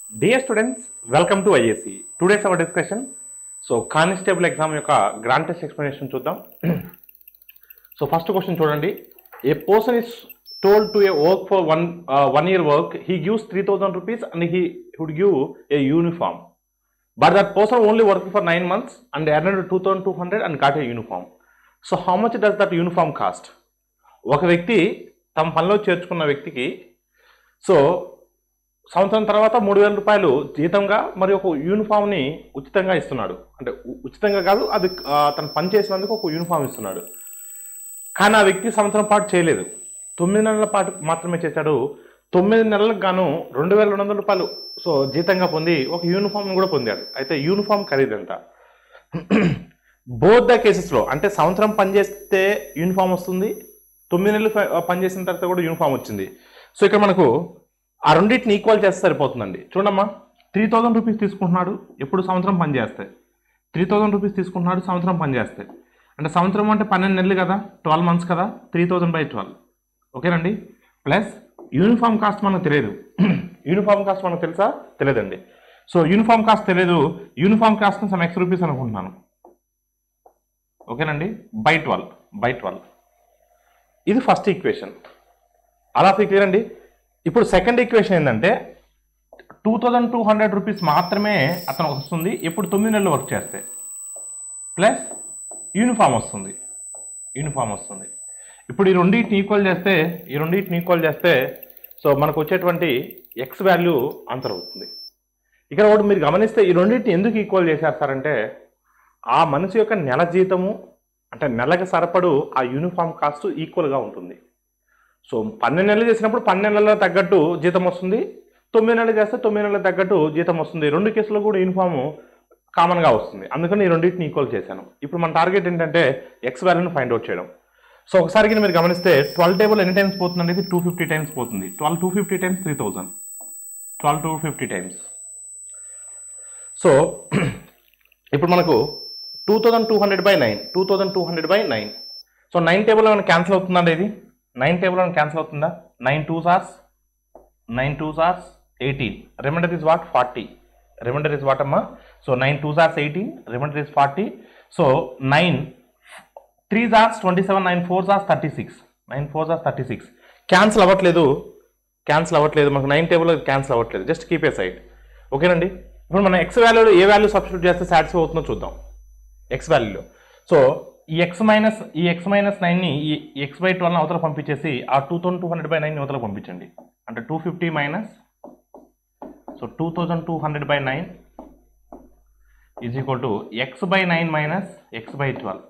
Dear students, welcome to IAC. Today's our discussion. So constable exam యొక్క grand test explanation చూద్దాం so first question చూడండి a person is told to a work for one one year work he gives three thousand rupees and he would give a uniform but that person only work for nine months and earned two thousand two hundred and got a uniform so how much does that uniform cost ఒక వ్యక్తి తమ పనిలో చేర్చుకున్న వ్యక్తికి so సంవత్సరం తర్వాత మూడు వేల రూపాయలు జీతంగా మరి ఒక యూనిఫామ్ని ఉచితంగా ఇస్తున్నాడు అంటే ఉ- ఉచితంగా కాదు అది ఆ, తను పని చేసినందుకు ఒక యూనిఫామ్ ఇస్తున్నాడు కానీ ఆ వ్యక్తి సంవత్సరం పాటు చేయలేదు తొమ్మిది నెలల పాటు మాత్రమే చేశాడు తొమ్మిది నెలలకు గాను రెండు వేల రెండు వందల రూపాయలు సో జీతంగా పొంది ఒక యూనిఫామ్ కూడా పొందాడు అయితే యూనిఫామ్ ఖరీదు ఎంత బోత్ ద కేసెస్లో అంటే సంవత్సరం పనిచేస్తే యూనిఫామ్ వస్తుంది తొమ్మిది నెలలు ప- పనిచేసిన తర్వాత కూడా యూనిఫామ్ వచ్చింది సో ఇక్కడ మనకు ఆ రెండింటిని ఈక్వల్ చేస్తే సరిపోతుందండి చూడమ్మా త్రీ థౌజండ్ రూపీస్ తీసుకుంటున్నాడు ఎప్పుడు సంవత్సరం పని చేస్తే త్రీ థౌజండ్ రూపీస్ తీసుకుంటున్నాడు సంవత్సరం పని చేస్తే అంటే సంవత్సరం అంటే పన్నెండు నెలలు కదా ట్వెల్వ్ మంత్స్ కదా త్రీ థౌజండ్ బై ట్వెల్వ్ ఓకేనండి ప్లస్ యూనిఫామ్ కాస్ట్ మనకు తెలియదు యూనిఫామ్ కాస్ట్ మనకు తెలుసా తెలియదండి సో యూనిఫామ్ కాస్ట్ తెలియదు uniform cost some x rupees అనుకుంటున్నాను ఓకేనండి బై ట్వెల్వ్ బై ట్వెల్వ్ ఇది ఫస్ట్ ఈక్వేషన్ అలా క్లియర్ అండి ఇప్పుడు సెకండ్ ఈక్వేషన్ ఏంటంటే two thousand two hundred rupees మాత్రమే అతను వస్తుంది ఎప్పుడు తొమ్మిది నెలలు వర్క్ చేస్తే ప్లస్ యూనిఫామ్ వస్తుంది యూనిఫామ్ వస్తుంది ఇప్పుడు ఈ రెండింటిని ఈక్వల్ చేస్తే ఈ రెండింటిని ఈక్వల్ చేస్తే సో మనకు వచ్చేటువంటి ఎక్స్ వాల్యూ ఆన్సర్ అవుతుంది ఇక్కడ ఒకటి మీరు గమనిస్తే ఈ రెండింటిని ఎందుకు ఈక్వల్ చేశారు సార్ అంటే ఆ మనిషి యొక్క నెల జీతము అంటే నెలకు సరిపడు ఆ యూనిఫామ్ కాస్ట్ ఈక్వల్గా ఉంటుంది సో పన్నెండు నెలలు చేసినప్పుడు పన్నెండు నెలల తగ్గట్టు జీతం వస్తుంది తొమ్మిది నెలలు చేస్తే తొమ్మిది నెలల తగ్గట్టు జీతం వస్తుంది రెండు కేసుల్లో కూడా యూనిఫామ్ కామన్గా వస్తుంది అందుకని ఈ రెండింటిని ఈక్వల్ చేశాను ఇప్పుడు మన టార్గెట్ ఏంటంటే ఎక్స్ వాల్యూని ఫైండ్ అవుట్ చేయడం సో ఒకసారి కింద మీరు గమనిస్తే ట్వెల్వ్ టేబుల్ ఎన్ని టైమ్స్ పోతుంది అనేది టూ ఫిఫ్టీ టైమ్స్ పోతుంది twelve two fifty times three thousand twelve two fifty times so ఇప్పుడు మనకు two thousand two hundred by nine two thousand two hundred by nine so nine table ఏమైనా cancel అవుతుందండి ఇది nine table ఏమైనా cancel అవుతుందా nine two సార్స్ nine two సార్స్ eighteen remainder is what forty remainder is what అమ్మా so nine two సార్స్ eighteen remainder is forty so nine three జార్స్ ట్వంటీ సెవెన్ నైన్ ఫోర్ జార్స్ థర్టీ సిక్స్ నైన్ ఫోర్ జార్స్ thirty six cancel అవ్వట్లేదు cancel అవ్వట్లేదు మనకు nine table cancel అవ్వట్లేదు just keep a side ఓకేనండి ఇప్పుడు మనం ఎక్స్ వాల్యూలో ఏ వాల్యూ సబ్స్టిట్యూట్ చేస్తే సాటిస్ఫై అవుతుందో చూద్దాం ఎక్స్ వాల్యూలో సో ఈ ఎక్స్ మైనస్ ఈ ఎక్స్ మైనస్ నైన్ని ఈ ఎక్స్ బై ట్వెల్వ్ అవతల పంపించేసి ఆ two thousand two hundred by nine అవతల పంపించండి అంటే two fifty minus so two thousand two hundred by nine is equal to X by nine minus x by twelve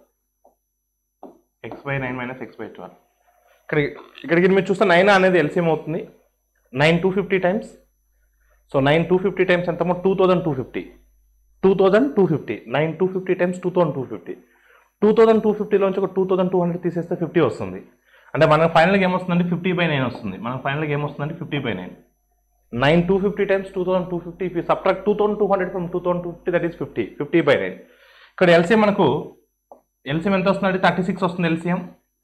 x by nine minus x by twelve ఇక్కడ ఇక్కడికి మీరు చూస్తే nine అనేది LCM అవుతుంది nine two fifty times so nine two fifty times ఎంతమో two thousand two fifty two thousand two fifty nine two fifty times two thousand two fifty two thousand two ఫిఫ్టీలోంచి ఒక two thousand two hundred తీసేస్తే fifty వస్తుంది అంటే మనకు ఫైనల్గా ఏమొస్తుందంటే fifty by nine వస్తుంది మనకు ఫైనల్గా ఏమొస్తుందంటే fifty by nine nine two fifty times two thousand two fifty if subtract two thousand two hundred from two thousand two fifty that is fifty fifty by nine ఇక్కడ LCM మనకు LCM ఎంత వస్తుంది thirty six వస్తుంది LCM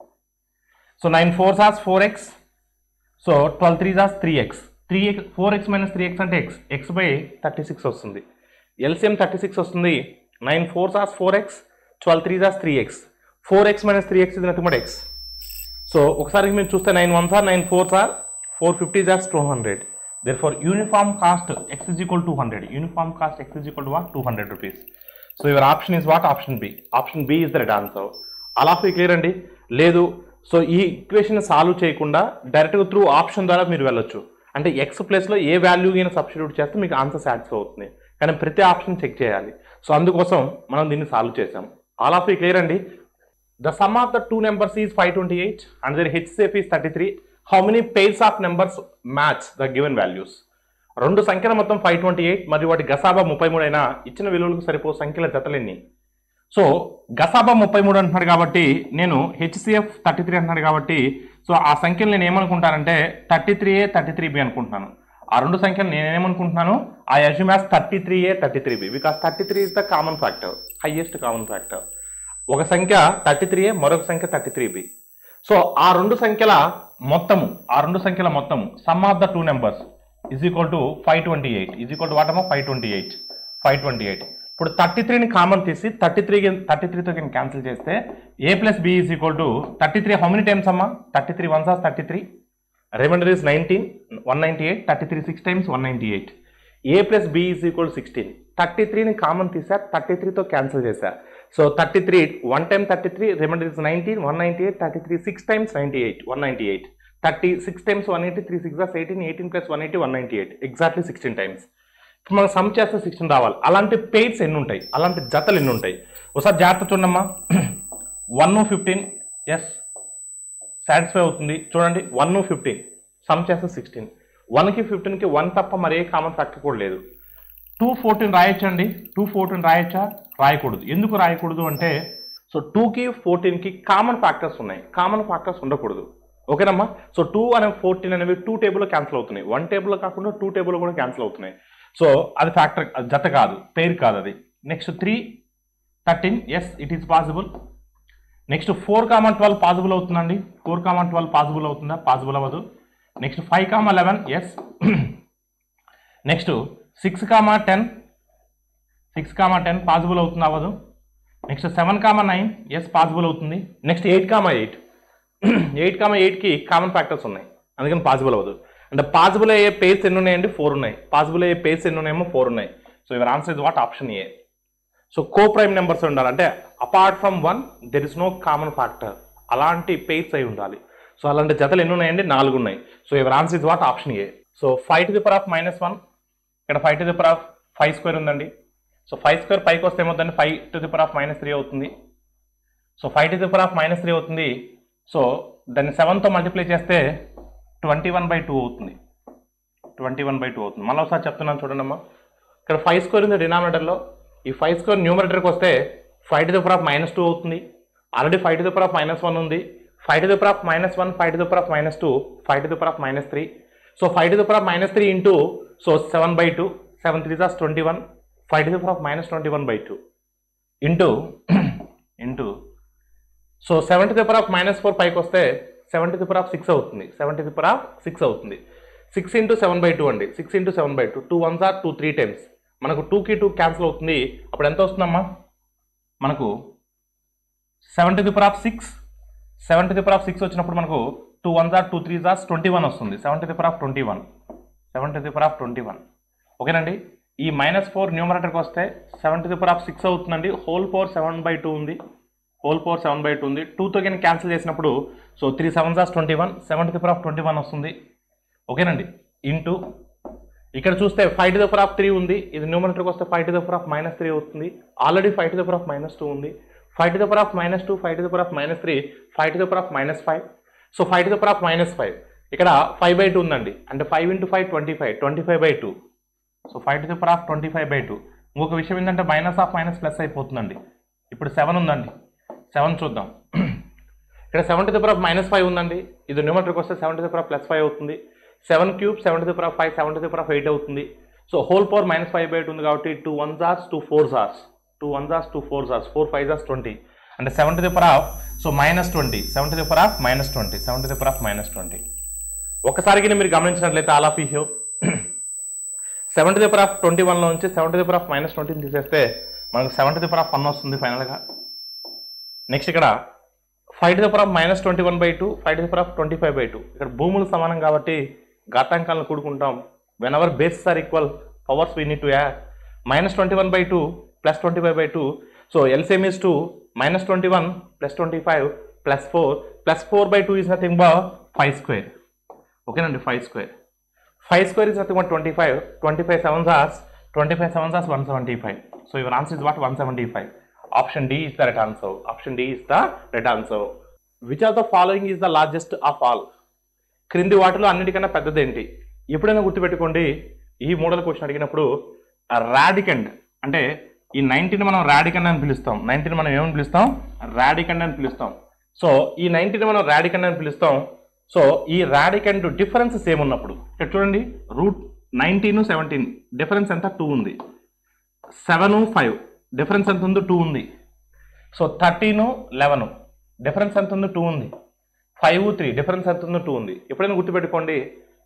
so nine four సార్స్ four x so twelve three జాస్ three x three x four x minus three x అంటే x x by thirty six వస్తుంది LCM thirty six వస్తుంది నైన్ ఫోర్ జాస్ four x twelve three జాస్ three x four x minus three x ఇది nothing but x so ఒకసారి మీరు చూస్తే nine one సార్ నైన్ ఫోర్ సార్ ఫోర్ ఫిఫ్టీ జాస్ two hundred there for uniform cost x is equal two hundred uniform cost x is equal to what two hundred rupees so your option is what option B option B is the right answer అలా clear అండి లేదు so ఈ equation solve చేయకుండా డైరెక్ట్గా through option ద్వారా మీరు వెళ్ళొచ్చు అంటే ఎక్స్ ప్లేస్లో ఏ వాల్యూ అయినా సబ్స్టిట్యూట్ చేస్తే మీకు ఆన్సర్ సాటిస్ఫై అవుతుంది కానీ ప్రతి ఆప్షన్ చెక్ చేయాలి సో అందుకోసం మనం దీన్ని సాల్వ్ చేసాం ఆల్ ఆఫ్ ఈ క్లియర్ అండి The sum of the two numbers is 528 and their HCF is 33. How many pairs of numbers match the given values? రెండు సంఖ్యల మొత్తం ఫైవ్ ట్వంటీ ఎయిట్ మరియు వాటి గసాబా ముప్పై మూడు అయినా ఇచ్చిన విలువలకు సరిపో సంఖ్యల జతలెన్ని సో గసాబా ముప్పై మూడు అంటున్నాడు కాబట్టి నేను హెచ్సిఎఫ్ థర్టీ త్రీ అంటున్నాడు కాబట్టి సో ఆ సంఖ్యలు నేను ఏమనుకుంటానంటే thirty three a thirty three b అనుకుంటున్నాను ఆ రెండు సంఖ్యలు నేను ఏమనుకుంటున్నాను ఆ యజ్మాస్ thirty three a thirty three b because thirty three is the common factor highest common factor ఒక సంఖ్య థర్టీ త్రీ మరొక సంఖ్య థర్టీ త్రీ బి సో ఆ రెండు సంఖ్యల మొత్తము ఆ రెండు సంఖ్యల మొత్తము sum of the two numbers is equal to five twenty eight is equal to what అమ్మా five twenty eight five twenty eight ఇప్పుడు థర్టీ త్రీని కామన్ తీసి థర్టీ త్రీ థర్టీ త్రీతో కింద క్యాన్సిల్ చేస్తే a plus b is equal to thirty three how many times అమ్మా thirty three once or thirty three remainder is nineteen one ninety eight thirty three six times one ninety eight A plus b is equal sixteen thirty త్రీని common తీసా thirty త్రీతో cancel చేశా so thirty three one time thirty three remainder is nineteen one ninety eight thirty three six times ninety eight one ninety eight thirty six times one eighty three six దాస్ eighteen eighteen plus one eighty one ninety eight exactly sixteen times ఇప్పుడు మనం some చేస్తే sixteen రావాలి అలాంటి పెయిడ్స్ ఎన్ని ఉంటాయి అలాంటి జతలు ఎన్ని ఉంటాయి ఒకసారి జాగ్రత్త చూడమ్మా వన్ ఫిఫ్టీన్ ఎస్ సాటిస్ఫై అవుతుంది చూడండి వన్ ఫిఫ్టీన్ సమ్ చేస్తే సిక్స్టీన్ వన్కి ఫిఫ్టీన్కి వన్ తప్ప మరే కామన్ ఫ్యాక్టర్ కూడా లేదు టూ ఫోర్టీన్ రాయొచ్చండి టూ ఫోర్టీన్ రాయొచ్చా రాయకూడదు ఎందుకు రాయకూడదు అంటే సో టూకి ఫోర్టీన్కి కామన్ ఫ్యాక్టర్స్ ఉన్నాయి కామన్ ఫ్యాక్టర్స్ ఉండకూడదు ఓకేనమ్మా సో టూ అనే ఫోర్టీన్ అనేవి టూ టేబుల్లో క్యాన్సిల్ అవుతున్నాయి వన్ టేబుల్లో కాకుండా టూ టేబుల్లో కూడా క్యాన్సిల్ అవుతున్నాయి సో అది ఫ్యాక్టర్ జత కాదు పేరు కాదు అది next three thirteen yes it is possible next four common twelve possible అవుతుందండి ఫోర్ కామన్ ట్వెల్వ్ పాసిబుల్ అవుతుందా పాసిబుల్ అవ్వదు next five comma eleven yes next six comma ten six comma ten possible అవుతుంది అవ్వదు next seven comma nine yes possible అవుతుంది next eight comma eight eight comma ఎయిట్కి common factors ఉన్నాయి అందుకని possible అవ్వదు అంటే పాసిబుల్ అయ్యే పేస్ ఎన్ని ఉన్నాయండి ఫోర్ ఉన్నాయి పాసిబుల్ అయ్యే పేస్ ఎన్ని ఉన్నాయేమో ఫోర్ ఉన్నాయి so your answer is what option A so co prime numbers ఉండాలి అంటే apart from one there is no common factor అలాంటి పేస్ అయి ఉండాలి సో అలాంటి జతలు ఎన్ని ఉన్నాయండి నాలుగు ఉన్నాయి so your answer is what option A so five to the power of minus one ఇక్కడ five to the power of five square ఉందండి సో ఫైవ్ స్క్వేర్ పైకి వస్తే ఏమవుతుందండి five to the power of minus three అవుతుంది so five to the power of minus three అవుతుంది so దాన్ని సెవెన్తో multiply చేస్తే ట్వంటీ వన్ బై టూ అవుతుంది ట్వంటీ వన్ బై టూ అవుతుంది మళ్ళీ ఒకసారి చెప్తున్నాను చూడండి అమ్మా ఇక్కడ ఫైవ్ స్క్వేర్ ఉంది డినామినేటర్లో ఈ ఫైవ్ స్క్వేర్ న్యూమరేటర్కి వస్తే five to the power of minus two అవుతుంది already five to the power of minus one ఉంది five to the power of minus one five to the power of minus two five to the power of minus three so five to the power of minus three into so seven by two seven three జాస్ twenty one five to the power of minus twenty one by two into into so seven to the power of minus four పైకి వస్తే seven to the power of six అవుతుంది seven to the power of six అవుతుంది six into seven by two అండి six into seven by two two once or two three times మనకు టూకి two cancel అవుతుంది అప్పుడు ఎంత వస్తుందమ్మా మనకు seven to the power of six seven to the power of six వచ్చినప్పుడు మనకు two once or two three జాస్ ట్వంటీ వన్ వస్తుంది seven to the power of twenty one seven to the power of twenty one ఓకేనండి ఈ minus four న్యూమరేటర్కి వస్తే seven to the power of six అవుతుందండి whole four seven by two ఉంది whole power seven by two ఉంది టూతో కానీ cancel చేసినప్పుడు సో త్రీ సెవెన్ జాస్ twenty one seven to the power of twenty one వస్తుంది ఓకేనండి ఇంటూ ఇక్కడ చూస్తే five to the power of three ఉంది ఇది న్యూమరేటర్కి వస్తే five to the power of minus three అవుతుంది already five to the power of minus two ఉంది five to the power of minus two five to the power of minus three five to the power of minus five so five to the power of minus five ఇక్కడ five by two ఉందండి అంటే five into five twenty five twenty five by two so five to the power of twenty five by two ఇంకొక విషయం ఏంటంటే minus of minus plus అయిపోతుందండి ఇప్పుడు seven ఉందండి seven చూద్దాం ఇక్కడ seven to the power of minus five ఉందండి ఇది న్యూమర్కి వస్తే seven to the power of plus five అవుతుంది seven cube seven to the power of five seven to the power of eight అవుతుంది so whole power minus five by eight ఉంది కాబట్టి two one జార్స్ two four జార్స్ two one జార్స్ two four జార్స్ four five జార్స్ twenty అంటే seven to the power of so minus twenty seven to the power of minus twenty seven to the power of minus twenty ఒకసారికి మీరు గమనించినట్లయితే all of you seven to the power of twenty వన్లో నుంచి seven to the power of minus ట్వంటీని తీసేస్తే మనకు seven to the power of one వస్తుంది ఫైనల్గా నెక్స్ట్ ఇక్కడ five to the power of minus twenty one by two five to the power of twenty five by two ఇక్కడ భూములు సమానం కాబట్టి ఘాతాంకాలను కూడుకుంటాం when our bases are equal powers we need to add minus twenty one by two plus twenty five by two so LCM is two minus twenty one plus twenty five plus four plus four by two is nothing but five square ఓకేనండి five square five square is nothing but twenty five twenty five seven సార్స్ twenty five seven సార్స్ one seventy five so your answer is what one seventy five option D is the right answer option D is the right answer which are the following is the largest of all క్రింది వాటిలో అన్నిటికన్నా పెద్దదేంటి ఎప్పుడైనా గుర్తుపెట్టుకోండి ఈ model question అడిగినప్పుడు రాడికండ్ అంటే ఈ nineteen మనం రాడికండ్ అని పిలుస్తాం నైన్టీన్ మనం ఏమని పిలుస్తాం రాడికండ్ అని పిలుస్తాం సో ఈ నైన్టీన్ మనం రాడికండ్ అని పిలుస్తాం సో ఈ రాడికండ్ డిఫరెన్స్ సేమ్ ఉన్నప్పుడు ఇక్కడ చూడండి రూట్ నైన్టీన్ సెవెంటీన్ డిఫరెన్స్ ఎంత టూ ఉంది సెవెన్ ఫైవ్ డిఫరెన్స్ ఎంత ఉందో టూ ఉంది సో థర్టీన్ లెవెన్ డిఫరెన్స్ ఎంత ఉందో టూ ఉంది ఫైవ్ త్రీ డిఫరెన్స్ ఎంత ఉందో టూ ఉంది ఎప్పుడైనా గుర్తుపెట్టుకోండి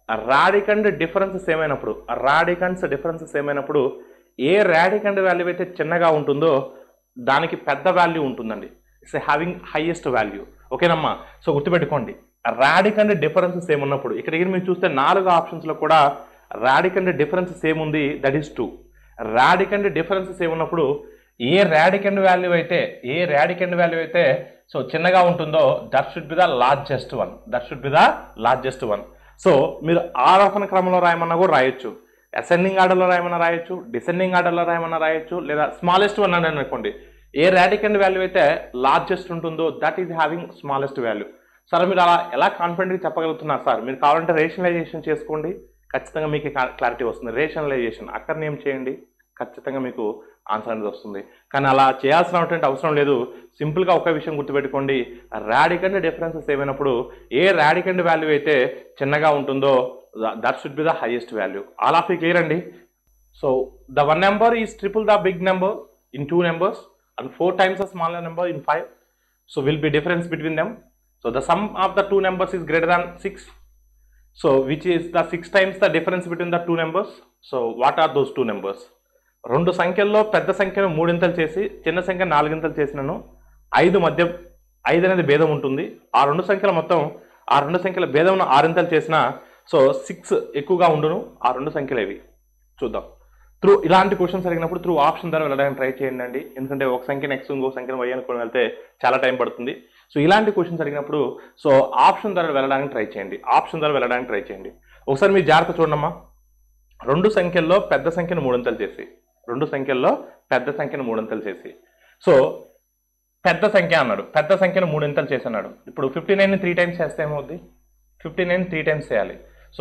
రాడికండ్ డిఫరెన్స్ సేమ్ అయినప్పుడు రాడికండ్స్ డిఫరెన్స్ సేమ్ అయినప్పుడు ఏ రాడికండ్ వాల్యూ అయితే చిన్నగా ఉంటుందో దానికి పెద్ద వాల్యూ ఉంటుందండి ఇట్స్ హ్యావింగ్ హైయెస్ట్ వాల్యూ ఓకేనమ్మా సో గుర్తుపెట్టుకోండి రాడికండ్ డిఫరెన్స్ సేమ్ ఉన్నప్పుడు ఇక్కడ మీరు చూస్తే నాలుగు ఆప్షన్స్లో కూడా రాడికండ్ డిఫరెన్స్ సేమ్ ఉంది that is two radicand difference same ఉన్నప్పుడు ఏ రాడికండ్ వాల్యూ అయితే ఏ రాడికండ్ వాల్యూ అయితే సో చిన్నగా ఉంటుందో that should be the largest one that should be the largest one so మీరు ఆరోహణ క్రమంలో రాయమన్నా కూడా రాయొచ్చు అసెండింగ్ ఆర్డర్లో రాయమన్నా రాయొచ్చు డిసెండింగ్ ఆర్డర్లో రాయమన్నా రాయొచ్చు లేదా స్మాలెస్ట్ వన్ అని అనుకోండి ఏ రాడికండ్ వాల్యూ అయితే లార్జెస్ట్ ఉంటుందో that is having smallest value sir మీరు అలా ఎలా కాన్ఫిడెంట్గా చెప్పగలుగుతున్నారు సార్ మీరు కావాలంటే రేషనలైజేషన్ చేసుకోండి ఖచ్చితంగా మీకు క్లారిటీ వస్తుంది రేషనలైజేషన్ అక్కడ ఏం చేయండి ఖచ్చితంగా మీకు ఆన్సర్ అనేది వస్తుంది కానీ అలా చేయాల్సినటువంటి అవసరం లేదు సింపుల్గా ఒక విషయం గుర్తుపెట్టుకోండి రాడికండ్ డిఫరెన్సెస్ ఏమైనప్పుడు ఏ రాడికండ్ వాల్యూ అయితే చిన్నగా ఉంటుందో that should be the highest value all of you clear అండి so the one number is triple the big number in two numbers and four times the smaller number in five so will be difference between them so the sum of the two numbers is greater than six so which is the six times the difference between the two numbers so what are those two numbers రెండు సంఖ్యల్లో పెద్ద సంఖ్యను మూడింతలు చేసి చిన్న సంఖ్య నాలుగింతలు చేసినను ఐదు మధ్య ఐదు అనేది భేదం ఉంటుంది ఆ రెండు సంఖ్యల మొత్తం ఆ రెండు సంఖ్యల భేదం ఆరింతలు చేసిన సో సిక్స్ ఎక్కువగా ఉండును ఆ రెండు సంఖ్యలు ఇవి చూద్దాం త్రూ ఇలాంటి క్వశ్చన్స్ అడిగినప్పుడు త్రూ ఆప్షన్ ద్వారా వెళ్ళడానికి ట్రై చేయండి అండి ఎందుకంటే ఒక సంఖ్య నెక్స్ట్ ఇంకో సంఖ్యను వై అనుకుని వెళ్తే చాలా టైం పడుతుంది సో ఇలాంటి క్వశ్చన్స్ అడిగినప్పుడు సో ఆప్షన్ ద్వారా వెళ్ళడానికి ట్రై చేయండి ఆప్షన్ ద్వారా వెళ్ళడానికి ట్రై చేయండి ఒకసారి మీరు జాగ్రత్త చూడమ్మా రెండు సంఖ్యల్లో పెద్ద సంఖ్యను మూడంతలు చేసి రెండు సంఖ్యల్లో పెద్ద సంఖ్యను మూడంతలు చేసి సో పెద్ద సంఖ్య అన్నాడు పెద్ద సంఖ్యను మూడింతలు చేసి అన్నాడు ఇప్పుడు ఫిఫ్టీ నైన్ త్రీ టైమ్స్ చేస్తే ఏమవుద్ది ఫిఫ్టీ నైన్ త్రీ టైమ్స్ చేయాలి సో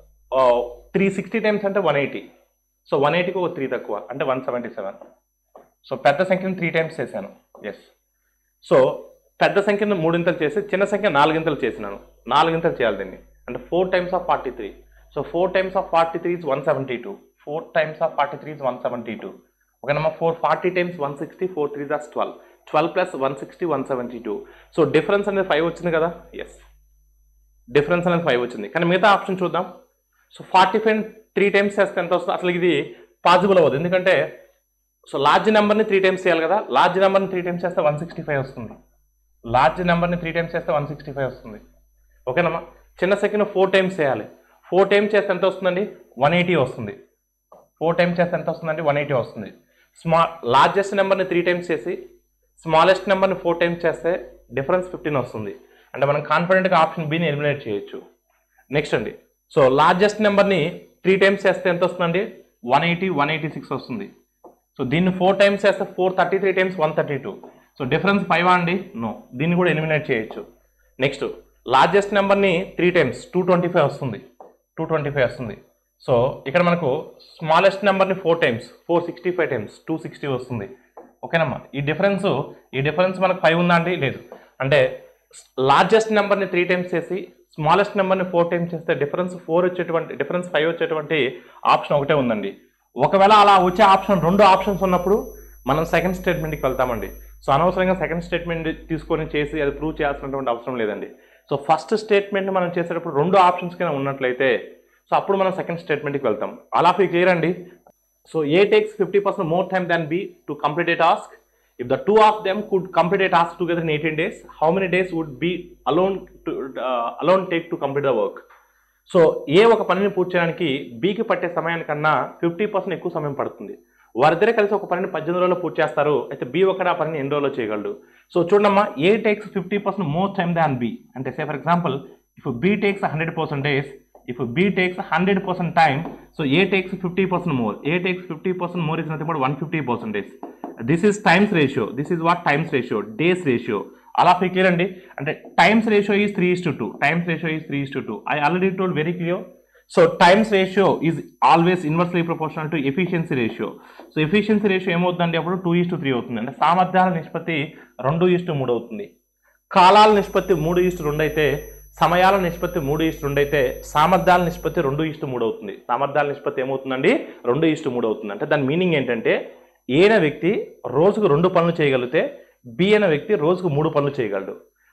త్రీ సిక్స్టీ టైమ్స్ అంటే వన్ ఎయిటీ సో వన్ ఎయిటీకి ఒక త్రీ తక్కువ అంటే వన్ సెవెంటీ సెవెన్ సో పెద్ద సంఖ్యను త్రీ టైమ్స్ చేశాను ఎస్ సో పెద్ద సంఖ్యను మూడింతలు చేసి చిన్న సంఖ్య నాలుగింతలు చేసినాను నాలుగింతలు చేయాలి దీన్ని అంటే four times of forty three so four times of forty three is one seventy two four times of forty three is one seventy two ఓకేనమ్మా four forty times one sixty four three దాస్ twelve twelve plus one sixty one seventy two so difference అనేది five వచ్చింది కదా yes difference అనేది five వచ్చింది కానీ మిగతా option చూద్దాం so forty five three times చేస్తే ఎంత వస్తుంది అసలు ఇది పాసిబుల్ అవ్వదు ఎందుకంటే సో లార్జ్ నెంబర్ని త్రీ టైమ్స్ చేయాలి కదా లార్జ్ నెంబర్ని త్రీ టైమ్స్ చేస్తే వన్ సిక్స్టీ ఫైవ్ వస్తుంది లార్జ్ నెంబర్ని త్రీ టైమ్స్ చేస్తే వన్ సిక్స్టీ ఫైవ్ వస్తుంది ఓకేనమ్మా చిన్న సెకండ్ ఫోర్ టైమ్స్ చేయాలి ఫోర్ టైమ్స్ చేస్తే ఎంత వస్తుందండి వన్ ఎయిటీ వస్తుంది ఫోర్ టైమ్స్ చేస్తే ఎంత వస్తుందండి వన్ ఎయిటీ వస్తుంది స్మా లార్జెస్ట్ నెంబర్ని త్రీ టైమ్స్ చేసి స్మాలెస్ట్ నెంబర్ని ఫోర్ టైమ్స్ చేస్తే డిఫరెన్స్ ఫిఫ్టీన్ వస్తుంది అంటే మనం కాన్ఫిడెంట్గా ఆప్షన్ బిని ఎలిమినేట్ చేయొచ్చు నెక్స్ట్ అండి సో లార్జెస్ట్ నెంబర్ని త్రీ టైమ్స్ చేస్తే ఎంత వస్తుందండి one eighty one eighty six వస్తుంది సో దీన్ని ఫోర్ టైమ్స్ చేస్తే four thirty three times one thirty two so difference five అండి నో దీన్ని కూడా ఎలిమినేట్ చేయొచ్చు నెక్స్ట్ లార్జెస్ట్ నెంబర్ని three times two twenty five వస్తుంది టూ ట్వంటీ ఫైవ్ వస్తుంది సో ఇక్కడ మనకు స్మాలెస్ట్ నెంబర్ని four times four sixty five times two sixty వస్తుంది ఓకేనమ్మా ఈ డిఫరెన్స్ ఈ డిఫరెన్స్ మనకు ఫైవ్ ఉందా అండి లేదు అంటే లార్జెస్ట్ నెంబర్ని త్రీ టైమ్స్ చేసి స్మాలెస్ట్ నెంబర్ని ఫోర్ టైమ్స్ చేస్తే డిఫరెన్స్ ఫోర్ వచ్చేటువంటి డిఫరెన్స్ ఫైవ్ వచ్చేటువంటి ఆప్షన్ ఒకటే ఉందండి ఒకవేళ అలా వచ్చే ఆప్షన్ రెండు ఆప్షన్స్ ఉన్నప్పుడు మనం సెకండ్ స్టేట్మెంట్కి వెళ్తామండి సో అనవసరంగా సెకండ్ స్టేట్మెంట్ తీసుకొని చేసి అది ప్రూవ్ చేయాల్సినటువంటి అవసరం లేదండి సో ఫస్ట్ స్టేట్మెంట్ మనం చేసేటప్పుడు రెండు ఆప్షన్స్ కింద ఉన్నట్లయితే సో అప్పుడు మనం సెకండ్ స్టేట్మెంట్కి వెళ్తాం అలా ఫీ క్లియర్ అండి so A takes fifty percent more time than B to complete a task if the two of them could complete a task together in eighteen days how many days would B alone to alone take to complete the work so A ఒక పనిని పూర్తి చేయడానికి బీకి పట్టే సమయానికన్నా fifty percent ఎక్కువ సమయం పడుతుంది వారిద్దరే కలిసి ఒక పనిని పద్దెనిమిది రోజుల్లో పూర్తి చేస్తారు అయితే బి ఒకటి ఆ పనిని ఎన్ని రోజుల్లో చేయగలడు సో చూడమ్మా A takes fifty percent more time than B అంటే say for example if B takes hundred percentage if B takes hundred percent time so A takes fifty percent more A takes fifty percent more is nothing but one fifty percentage this is times ratio this is what times ratio days ratio అలా ఫీ clear అండి అంటే times ratio is three is to two times ratio is three is to two I already told very clear so times ratio is always inversely proportional to efficiency ratio so efficiency ratio ఏమవుతుందండి అప్పుడు two is to three అవుతుంది అంటే సామర్థ్యాల నిష్పత్తి రెండు is to మూడు అవుతుంది కాలాల నిష్పత్తి మూడు ఈస్ట్ రెండు అయితే సమయాల నిష్పత్తి మూడు ఈస్ట్ రెండు అయితే సామర్థ్యాల నిష్పత్తి రెండు ఈస్ట్ మూడు అవుతుంది సామర్థ్యాల నిష్పత్తి ఏమవుతుందండి రెండు ఈస్ట్ మూడు అవుతుంది అంటే దాని మీనింగ్ ఏంటంటే ఏ అనే వ్యక్తి రోజుకు రెండు పనులు చేయగలిగితే బి అనే వ్యక్తి రోజుకు మూడు పనులు చేయగలడు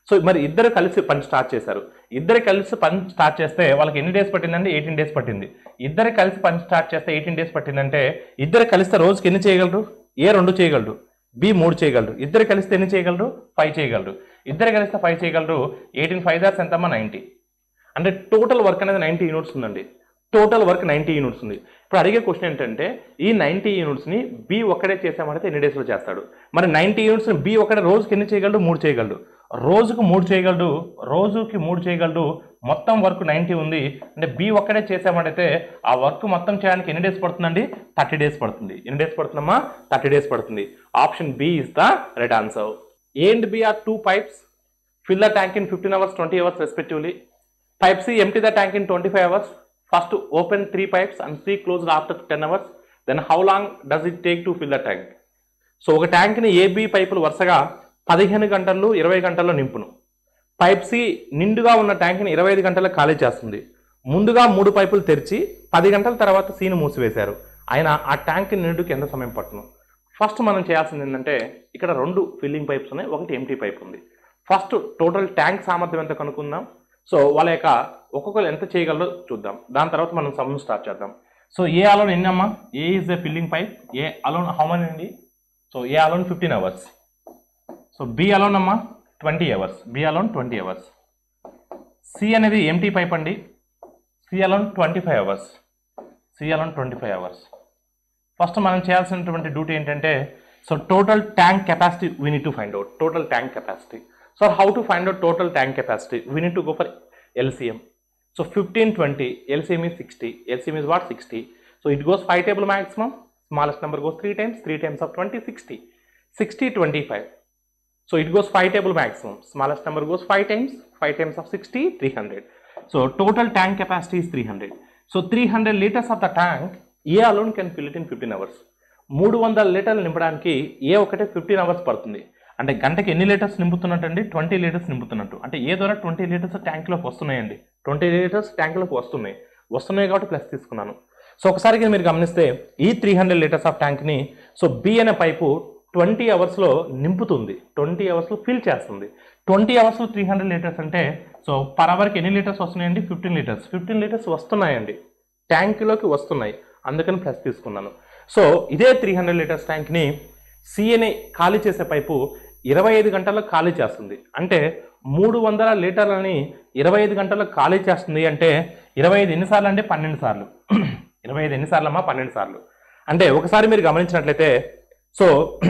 సో మరి ఇద్దరు కలిసి పని స్టార్ట్ చేశారు ఇద్దరు కలిసి పని స్టార్ట్ చేస్తే వాళ్ళకి ఎన్ని డేస్ పట్టిందంటే ఎయిటీన్ డేస్ పట్టింది ఇద్దరు కలిసి పని స్టార్ట్ చేస్తే ఎయిటీన్ డేస్ పట్టిందంటే ఇద్దరు కలిస్తే రోజుకి ఎన్ని చేయగలరు ఏ రెండు చేయగలరు బి మూడు చేయగలరు ఇద్దరు కలిస్తే ఎన్ని చేయగలరు ఫైవ్ చేయగలరు ఇద్దరు కలిస్తే ఫైవ్ చేయగలరు ఎయిటీన్ ఫైవ్ దార్స్ ఎంతమ్మా నైంటీ అంటే టోటల్ వర్క్ అనేది నైంటీ యూనిట్స్ ఉందండి టోటల్ వర్క్ నైంటీ యూనిట్స్ ఉంది ఇప్పుడు అడిగే క్వశ్చన్ ఏంటంటే ఈ నైంటీ యూనిట్స్ని బి ఒక్కడే చేసామంటే ఎన్ని డేస్లో చేస్తాడు మరి నైంటీ యూనిట్స్ని బి ఒక్కడే రోజుకి ఎన్ని చేయగలడు మూడు చేయగలడు రోజుకు మూడు చేయగలడు రోజుకి మూడు చేయగలడు మొత్తం వర్క్ నైంటీ ఉంది అంటే బి ఒక్కడే చేసామంటే ఆ వర్క్ మొత్తం చేయడానికి ఎన్ని డేస్ పడుతుందండి థర్టీ డేస్ పడుతుంది ఎన్ని డేస్ పడుతుందమ్మా థర్టీ డేస్ పడుతుంది option B is the right answer A and B are two pipes fill the tank in fifteen hours twenty hours respectively Type C, empty the tank in 25 hours. First, open three pipes and see closed after 10 hours. Then, how long does it take to fill the tank? So ఒక ట్యాంక్ని AB పైపులు వరుసగా పదిహేను గంటల్లో ఇరవై గంటల్లో నింపును pipe C నిండుగా ఉన్న ట్యాంక్ని ఇరవై ఐదు గంటల్లో ఖాళీ చేస్తుంది ముందుగా మూడు పైపులు తెరిచి పది గంటల తర్వాత సీను మూసివేశారు ఆయన ఆ ట్యాంక్ నిండుకి ఎంత సమయం పట్టును ఫస్ట్ మనం చేయాల్సింది ఏంటంటే ఇక్కడ రెండు ఫిల్లింగ్ పైప్స్ ఉన్నాయి ఒకటి ఎంటీ పైప్ ఉంది ఫస్ట్ టోటల్ ట్యాంక్ సామర్థ్యం ఎంత కనుక్కుందాం సో వాళ్ళ యొక్క ఒక్కొక్కరు ఎంత చేయగలరో చూద్దాం దాని తర్వాత మనం సమ్ స్టార్ట్ చేద్దాం సో ఏ అలోన్ ఎన్ని అమ్మా A is the filling pipe A alone how many అండి so A alone fifteen hours so B alone అమ్మా twenty hours B alone twenty hours C అనేది ఎంటీ పైప్ అండి C alone twenty five hours C alone twenty five hours first మనం చేయాల్సినటువంటి duty ఏంటంటే so total tank capacity we need to find out total tank capacity so how to find out total tank capacity we need to go for LCM so fifteen twenty LCM is sixty LCM is what sixty so it goes five table maximum smallest number goes three times three times of twenty sixty sixty twenty five so it goes five table maximum smallest number goes five times five times of sixty three hundred so total tank capacity is three hundred so three hundred litres of the tank A alone can fill it in fifteen hours మూడు వందల లీటర్లు నింపడానికి ఏ ఒకటే fifteen hours పడుతుంది అంటే గంటకి ఎన్ని litres నింపుతున్నట్టు అండి ట్వంటీ లీటర్స్ నింపుతున్నట్టు అంటే ఏ ద్వారా ట్వంటీ లీటర్స్ ట్యాంక్లోకి వస్తున్నాయండి ట్వంటీ లీటర్స్ ట్యాంక్లోకి వస్తున్నాయి వస్తున్నాయి కాబట్టి ప్లస్ తీసుకున్నాను సో ఒకసారి మీరు గమనిస్తే ఈ త్రీ హండ్రెడ్ లీటర్స్ ఆఫ్ ట్యాంక్ని సో బి అనే పైపు ట్వంటీ అవర్స్లో నింపుతుంది ట్వంటీ అవర్స్లో ఫిల్ చేస్తుంది ట్వంటీ అవర్స్లో త్రీ హండ్రెడ్ లీటర్స్ అంటే సో పర్ అవర్కి ఎన్ని లీటర్స్ వస్తున్నాయండి ఫిఫ్టీన్ లీటర్స్ ఫిఫ్టీన్ లీటర్స్ వస్తున్నాయండి ట్యాంక్లోకి వస్తున్నాయి అందుకని ప్లస్ తీసుకున్నాను సో ఇదే త్రీ హండ్రెడ్ లీటర్స్ ట్యాంక్ని సిఎని ఖాళీ చేసే పైపు ఇరవై ఐదు గంటల్లో ఖాళీ చేస్తుంది అంటే మూడు వందల లీటర్లని ఇరవై ఐదు గంటల్లో ఖాళీ చేస్తుంది అంటే ఇరవై ఐదు ఎన్నిసార్లు అంటే పన్నెండు సార్లు ఇరవై ఐదు ఎన్నిసార్లు అమ్మా పన్నెండు సార్లు అంటే ఒకసారి మీరు గమనించినట్లయితే సో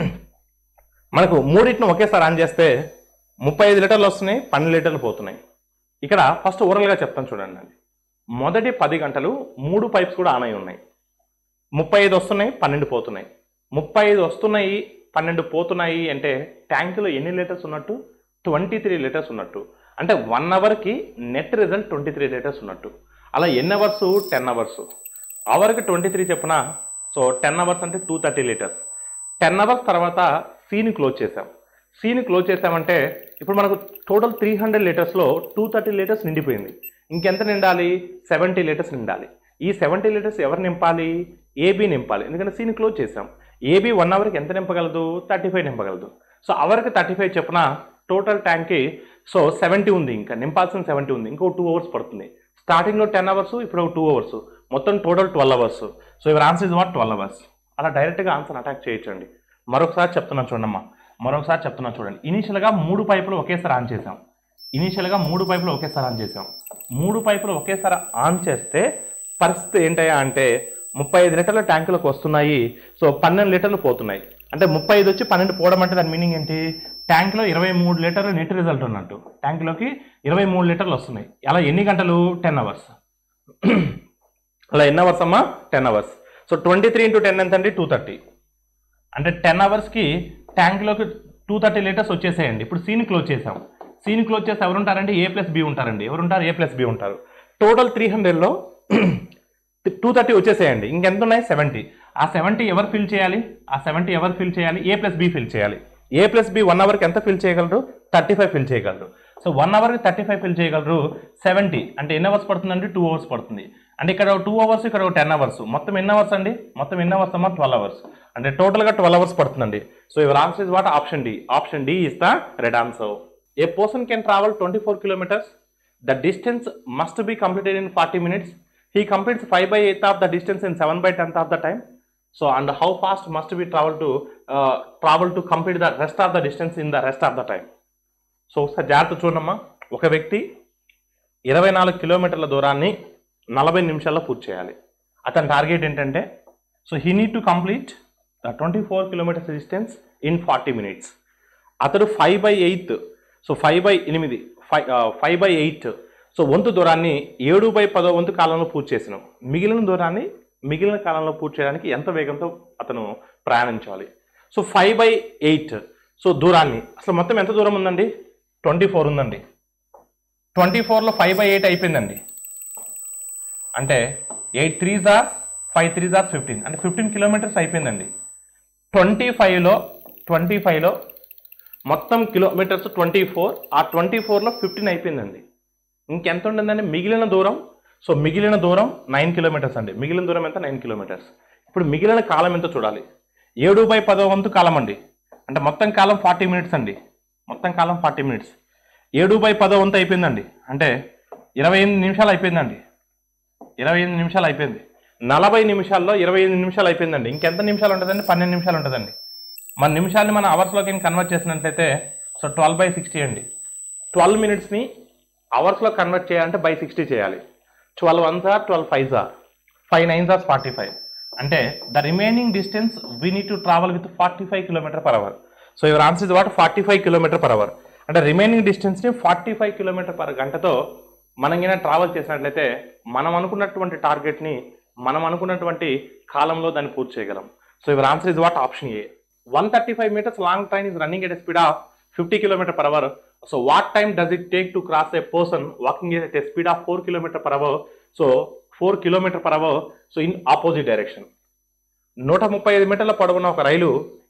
మనకు మూడింటిని ఒకేసారి ఆన్ చేస్తే ముప్పై ఐదు లీటర్లు వస్తున్నాయి పన్నెండు లీటర్లు పోతున్నాయి ఇక్కడ ఫస్ట్ ఓవరాల్గా చెప్తాను చూడండి అండి మొదటి పది గంటలు మూడు పైప్స్ కూడా ఆన్ అయి ఉన్నాయి ముప్పై ఐదు వస్తున్నాయి పన్నెండు పోతున్నాయి ముప్పై ఐదు వస్తున్నాయి పన్నెండు పోతున్నాయి అంటే ట్యాంకులో ఎన్ని లీటర్స్ ఉన్నట్టు ట్వంటీ త్రీ లీటర్స్ ఉన్నట్టు అంటే వన్ అవర్కి net result twenty three litres ఉన్నట్టు అలా ఎన్ని అవర్స్ టెన్ అవర్స్ అవర్కి ట్వంటీ త్రీ చెప్పున సో టెన్ అవర్స్ అంటే two thirty litres ten hours తర్వాత సీని క్లోజ్ చేసాం సీని క్లోజ్ చేసామంటే ఇప్పుడు మనకు టోటల్ త్రీ హండ్రెడ్ లీటర్స్లో టూ థర్టీ లీటర్స్ నిండిపోయింది ఇంకెంత నిండాలి సెవెంటీ లీటర్స్ నిండాలి ఈ సెవెంటీ లీటర్స్ ఎవరు నింపాలి ఏబీ నింపాలి ఎందుకంటే సీని క్లోజ్ చేసాం ఏబీ వన్ అవర్కి ఎంత నింపగలదు థర్టీ ఫైవ్ నింపగలదు సో అవర్కి థర్టీ ఫైవ్ చెప్పున టోటల్ ట్యాంక్కి సో సెవెంటీ ఉంది ఇంకా నింపాల్సిన సెవెంటీ ఉంది ఇంకో టూ అవర్స్ పడుతుంది స్టార్టింగ్లో టెన్ అవర్స్ ఇప్పుడు ఒక టూ అవర్స్ మొత్తం total twelve hours so your answer is what twelve hours అలా డైరెక్ట్గా ఆన్సర్ అటాక్ చేయొచ్చండి మరొకసారి చెప్తున్నాను చూడమ్మా మరొకసారి చెప్తున్నాను చూడండి ఇనీషియల్గా మూడు పైపులు ఒకేసారి ఆన్ చేసాం ఇనీషియల్గా మూడు పైపులు ఒకేసారి ఆన్ చేసాం మూడు పైపులు ఒకేసారి ఆన్ చేస్తే పరిస్థితి ఏంటయ్యా అంటే ముప్పై ఐదు లీటర్ల ట్యాంకులకు వస్తున్నాయి సో పన్నెండు లీటర్లు పోతున్నాయి అంటే ముప్పై ఐదు వచ్చి పన్నెండు పోవడం అంటే దాని మీనింగ్ ఏంటి ట్యాంక్లో ఇరవై మూడు లీటర్లు నెట్ రిజల్ట్ ఉన్నట్టు ట్యాంక్లోకి ఇరవై మూడు లీటర్లు వస్తున్నాయి అలా ఎన్ని గంటలు టెన్ అవర్స్ అలా ఎన్ని అవర్స్ అమ్మా ten hours so twenty three into ten ఎంత అండి టూ థర్టీ అంటే టెన్ అవర్స్కి ట్యాంక్లోకి టూ థర్టీ లీటర్స్ వచ్చేసేయండి ఇప్పుడు సీని క్లోజ్ చేసాం సీని క్లోజ్ చేస్తే ఎవరు ఉంటారండి ఏ ప్లస్ బి ఉంటారండి ఎవరు ఉంటారు ఏ ప్లస్ బి ఉంటారు టోటల్ త్రీ హండ్రెడ్లో టూ థర్టీ వచ్చేసేయండి ఇంకెంత ఉన్నాయి సెవెంటీ ఆ సెవెంటీ ఎవరు ఫిల్ చేయాలి ఆ సెవెంటీ ఎవరు ఫిల్ చేయాలి ఏ ప్లస్ బి ఫిల్ చేయాలి ఏ ప్లస్ బి వన్ అవర్కి ఎంత ఫిల్ చేయగలరు థర్టీ ఫైవ్ ఫిల్ చేయగలరు సో వన్ అవర్కి థర్టీ ఫైవ్ ఫిల్ చేయగలరు సెవెంటీ అంటే ఎన్ని అవర్స్ పడుతుందండి టూ అవర్స్ పడుతుంది అంటే ఇక్కడ టూ అవర్స్ ఇక్కడ టెన్ అవర్స్ మొత్తం ఎన్ని అవర్స్ అండి మొత్తం ఎన్ని అవర్స్ అమ్మా ట్వెల్వ్ అవర్స్ అంటే టోటల్గా ట్వెల్వ్ అవర్స్ పడుతుందండి so your answer is what option D option D is the right answer a person can travel twenty four kilometres the distance must be completed in forty minutes he completes five by eighth of the distance in seven by tenth of the time so and how fast must be travel to travel to complete the rest of the distance in the rest of the time so ఒకసారి జాగ్రత్త చూడమ్మా ఒక వ్యక్తి ఇరవై నాలుగు కిలోమీటర్ల దూరాన్ని నలభై నిమిషాల్లో పూర్తి చేయాలి అతని టార్గెట్ ఏంటంటే so he need to complete the twenty four kilometres distance in forty minutes అతడు five by eighth so five by ఎనిమిది five five by eight so వంతు దూరాన్ని ఏడు బై పదో వంతు కాలంలో పూర్తి చేసినాం మిగిలిన దూరాన్ని మిగిలిన కాలంలో పూర్తి చేయడానికి ఎంత వేగంతో అతను ప్రయాణించాలి so five by eight so దూరాన్ని అసలు మొత్తం ఎంత దూరం ఉందండి ట్వంటీ ఫోర్ ఉందండి ట్వంటీ ఫోర్లో ఫైవ్ బై ఎయిట్ అయిపోయిందండి అంటే ఎయిట్ త్రీ జార్స్ ఫైవ్ త్రీ జార్స్ ఫిఫ్టీన్ అంటే ఫిఫ్టీన్ కిలోమీటర్స్ అయిపోయిందండి ట్వంటీ ఫైవ్లో ట్వంటీ ఫైవ్లో మొత్తం కిలోమీటర్స్ ట్వంటీ ఫోర్ ఆ ట్వంటీ ఫోర్లో ఫిఫ్టీన్ అయిపోయిందండి ఇంకెంత ఉంటుందండి మిగిలిన దూరం సో మిగిలిన దూరం నైన్ కిలోమీటర్స్ అండి మిగిలిన దూరం ఎంత నైన్ కిలోమీటర్స్ ఇప్పుడు మిగిలిన కాలం ఎంత చూడాలి ఏడు బై పదో వంతు కాలం అండి అంటే మొత్తం కాలం ఫార్టీ మినిట్స్ అండి మొత్తం కాలం ఫార్టీ మినిట్స్ ఏడు బై పదో వంతు అయిపోయిందండి అంటే ఇరవై ఎనిమిది నిమిషాలు అయిపోయిందండి ఇరవై ఎనిమిది నిమిషాలు అయిపోయింది నలభై నిమిషాల్లో ఇరవై ఎనిమిది నిమిషాలు అయిపోయిందండి ఇంకెంత నిమిషాలు ఉంటుందండి పన్నెండు నిమిషాలు ఉంటుందండి మన నిమిషాన్ని మన అవర్స్లోకి కన్వర్ట్ చేసినట్లయితే సో ట్వెల్వ్ బై సిక్స్టీ అండి ట్వెల్వ్ మినిట్స్ని అవర్స్లో కన్వర్ట్ చేయాలంటే బై సిక్స్టీ చేయాలి twelve ones are twelve fives are five nines are forty five అంటే the remaining distance we need to travel with forty five kilometre per hour so your answer is what forty five kilometre per hour అంటే remaining డిస్టెన్స్ని forty five kilometre per గంటతో మనం కింద travel చేసినట్లయితే మనం అనుకున్నటువంటి టార్గెట్ని మనం అనుకున్నటువంటి కాలంలో దాన్ని పూర్తి చేయగలం so your answer is what option A one thirty five metres long train is running at speed of fifty kilometre per hour so what time does it take to cross a person walking at a speed of four kilometre per hour so four kilometre per hour so in opposite direction నూట ముప్పై ఐదు మీటర్ల పొడవున్న ఒక రైలు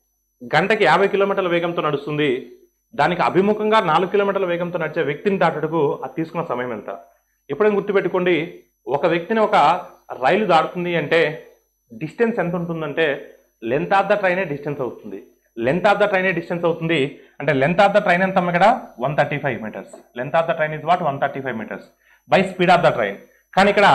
గంటకి యాభై కిలోమీటర్ల వేగంతో నడుస్తుంది దానికి అభిముఖంగా నాలుగు కిలోమీటర్ల వేగంతో నడిచే వ్యక్తిని దాటుటకు అది తీసుకున్న సమయం ఎంత ఎప్పుడైనా గుర్తుపెట్టుకోండి ఒక వ్యక్తిని ఒక రైలు దాటుతుంది అంటే డిస్టెన్స్ ఎంత ఉంటుందంటే లెంత్ ఆఫ్ ద ట్రైనే డిస్టెన్స్ అవుతుంది లెంత్ ఆఫ్ ద ట్రైనే డిస్టెన్స్ అవుతుంది అంటే లెంత్ ఆఫ్ ద ట్రైన్ ఎంత ఇక్కడ one thirty five metres length of the train is what one thirty five metres by speed of the train కానీ ఇక్కడ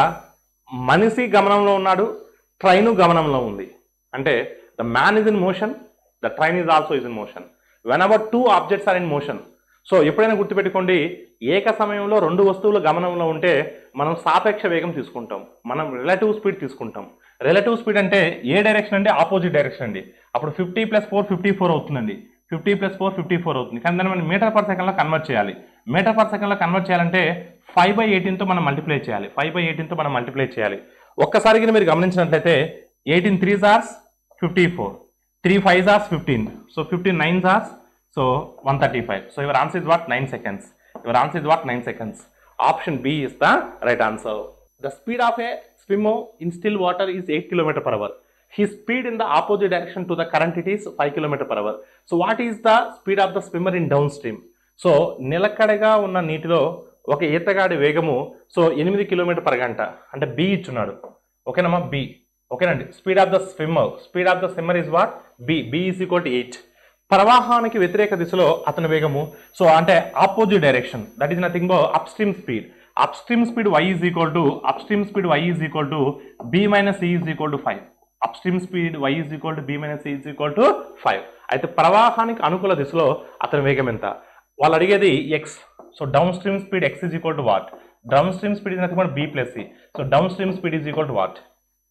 మనిషి గమనంలో ఉన్నాడు ట్రైను గమనంలో ఉంది అంటే the man is in motion the train is also is in motion when our two objects are in motion so ఎప్పుడైనా గుర్తుపెట్టుకోండి ఏక సమయంలో రెండు వస్తువులు గమనంలో ఉంటే మనం సాపేక్ష వేగం తీసుకుంటాం మనం రిలేటివ్ స్పీడ్ తీసుకుంటాం రిలేటివ్ స్పీడ్ అంటే ఏ డైరెక్షన్ అంటే ఆపోజిట్ డైరెక్షన్ అండి అప్పుడు fifty plus four fifty four అవుతుందండి fifty plus four fifty four అవుతుంది కానీ దాన్ని మనం మీటర్ పర్ సెకండ్లో కన్వర్ట్ చేయాలి మీటర్ పర్ సెకండ్లో కన్వర్ట్ చేయాలంటే ఫైవ్ బై ఎయిటీన్తో మనం మల్టిప్లై చేయాలి ఫైవ్ బై ఎయిటీన్తో మనం మల్టిప్లై చేయాలి ఒక్కసారికి మీరు గమనించినట్లయితే ఎయిటీన్ త్రీ జార్స్ ఫిఫ్టీ ఫోర్ త్రీ ఫైవ్ జార్స్ ఫిఫ్టీన్ సో ఫిఫ్టీన్ నైన్ జార్స్ so one thirty five so your answer is what nine seconds your answer is what nine seconds option B is the right answer the speed of a swimmer in still water is eight kilometre per hour he speed in the opposite direction to the current it is five kilometre per hour so what is the speed of the swimmer in downstream so నిలకడగా ఉన్న నీటిలో ఒక ఈతగాడి వేగము so ఎనిమిది kilometre per గంట అంటే B ఇచ్చున్నాడు ఓకేనమ్మా B ఓకేనండి speed of the swimmer speed of the swimmer is what B B is equal to eight ప్రవాహానికి వ్యతిరేక దిశలో అతని వేగము సో అంటే opposite direction that is nothing but upstream speed upstream speed Y is equal to upstream speed Y is equal to B minus is equal to five upstream speed Y is equal to B minus is equal to five అయితే ప్రవాహానికి అనుకూల దిశలో అతని వేగం ఎంత వాళ్ళు అడిగేది X so downstream speed X is equal to what downstream speed is nothing but B plus C so downstream speed is equal to what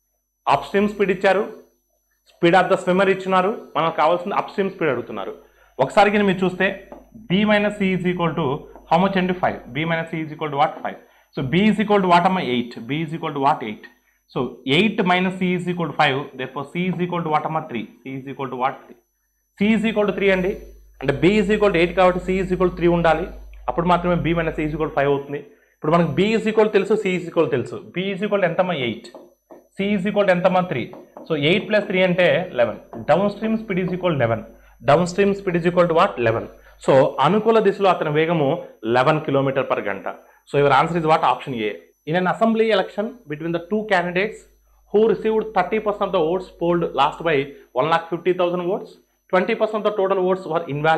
upstream speed ఇచ్చారు స్పీడ్ ఆఫ్ ద స్విమ్మర్ ఇచ్చినారు మనకు కావాల్సింది up upstream speed అడుగుతున్నారు ఒకసారి కింద మీరు చూస్తే B minus C is equal to how much అండి five B minus C is equal to what five so B is equal to what అమ్మ eight B is equal to what eight so eight minus C is equal to five therefore C is equal to what అమ్మ three C is equal to what three C is equal to three అండి అంటే B is equal to eight కాబట్టి C is equal three ఉండాలి అప్పుడు మాత్రమే B minus is equal five అవుతుంది ఇప్పుడు మనకు బి ఈజ్ ఈక్వల్ తెలుసు సి ఈజ్ ఈక్వల్ తెలుసు బి ఈజ్ ఈక్వల్ ఎంతమ్మా ఎయిట్ సి ఈజ్ ఈక్వల్ ఎంతమ్మా three so eight plus three అంటే eleven downstream speed is equal eleven downstream speed is equal to what eleven so అనుకూల దిశలో అతని వేగము eleven kilometre per గంట so your answer is what option A in an assembly election between the two candidates who received 30% of the votes polled last by 1,50,000 votes. 20% of the total votes were invalid.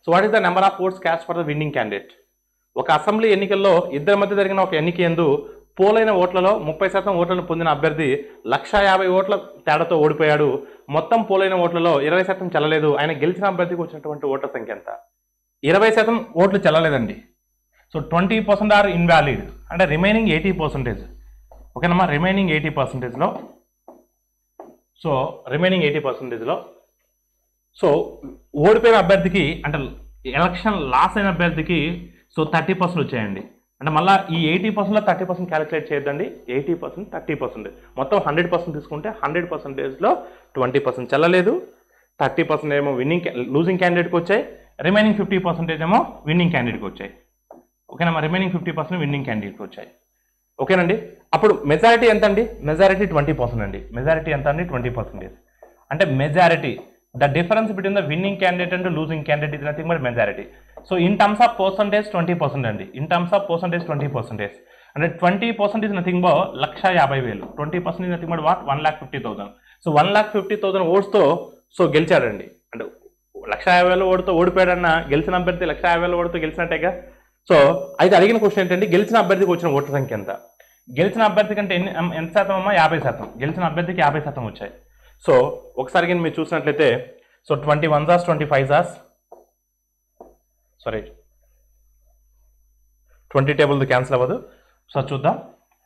So what is the number of votes cast for the winning candidate ఒక assembly ఎన్నికల్లో ఇద్దరి మధ్య జరిగిన ఒక ఎన్నిక ఎందు పోలైన ఓట్లలో ముప్పై శాతం ఓట్లను పొందిన అభ్యర్థి లక్షా యాభై ఓట్ల తేడాతో ఓడిపోయాడు మొత్తం పోలైన ఓట్లలో ఇరవై శాతం చెల్లలేదు ఆయన గెలిచిన అభ్యర్థికి వచ్చినటువంటి ఓట్ల సంఖ్య ఎంత ఇరవై శాతం ఓట్లు చెల్లలేదండి so twenty percent are invalid అంటే రిమైనింగ్ ఎయిటీ పర్సెంటేజ్ ఓకేనమ్మా రిమైనింగ్ ఎయిటీ పర్సెంటేజ్లో సో రిమైనింగ్ ఎయిటీ పర్సెంటేజ్లో సో ఓడిపోయిన అభ్యర్థికి అంటే ఎలక్షన్ లాస్ అయిన అభ్యర్థికి సో థర్టీ పర్సెంట్ వచ్చాయండి అంటే మళ్ళీ ఈ ఎయిటీ పర్సెంట్లో థర్టీ పర్సెంట్ క్యాలిక్యులేట్ చేయొద్దండి ఎయిటీ పర్సెంట్ థర్టీ పర్సెంట్ మొత్తం హండ్రెడ్ పర్సెంట్ తీసుకుంటే హండ్రెడ్ పర్సెంటేజ్లో ట్వంటీ పర్సెంట్ చెల్లలేదు థర్టీ పర్సెంట్ ఏమో విన్నింగ్ లూజింగ్ క్యాండిడేట్కి వచ్చాయి రిమైనింగ్ ఫిఫ్టీ పర్సెంటేజ్ ఏమో విన్నింగ్ క్యాండిడేట్కి వచ్చాయి ఓకేనా రిమైనింగ్ ఫిఫ్టీ పర్సెంట్ విన్నింగ్ క్యాండిడేట్కి వచ్చాయి ఓకేనండి అప్పుడు మెజారిటీ ఎంత అండి మెజారిటీ ట్వంటీ పర్సెంట్ అండి మెజారిటీ ఎంత అండి ట్వంటీ పర్సెంటేజ్ అంటే majority the difference between the winning candidate and losing candidate ఇది nothing but majority so in terms of percentage twenty percent అండి in terms of percentage twenty percentage అంటే twenty percent is nothing but లక్ష యాభై వేలు twenty percent is nothing but what one lakh fifty thousand so one lakh fifty thousand ఓట్స్తో so గెలిచాడండి అంటే లక్ష యాభై వేల ఓడితో ఓడిపోయాడన్న గెలిచిన అభ్యర్థి లక్ష యాభై వేల ఓడితో గెలిచినట్టేగా సో అయితే అడిగిన క్వశ్చన్ ఏంటంటే గెలిచిన అభ్యర్థికి వచ్చిన ఓట్ల సంఖ్య ఎంత గెలిచిన అభ్యర్థి కంటే ఎన్ని అమ్, ఎంత శాతం అమ్మా యాభై శాతం గెలిచిన అభ్యర్థికి యాభై శాతం వచ్చాయి సో ఒకసారి కానీ మీరు చూసినట్లయితే సో ట్వంటీ వన్ జాస్ ట్వంటీ ఫైవ్ జాస్ సారీ ట్వంటీ టేబుల్ క్యాన్సిల్ అవ్వదు సో చూద్దాం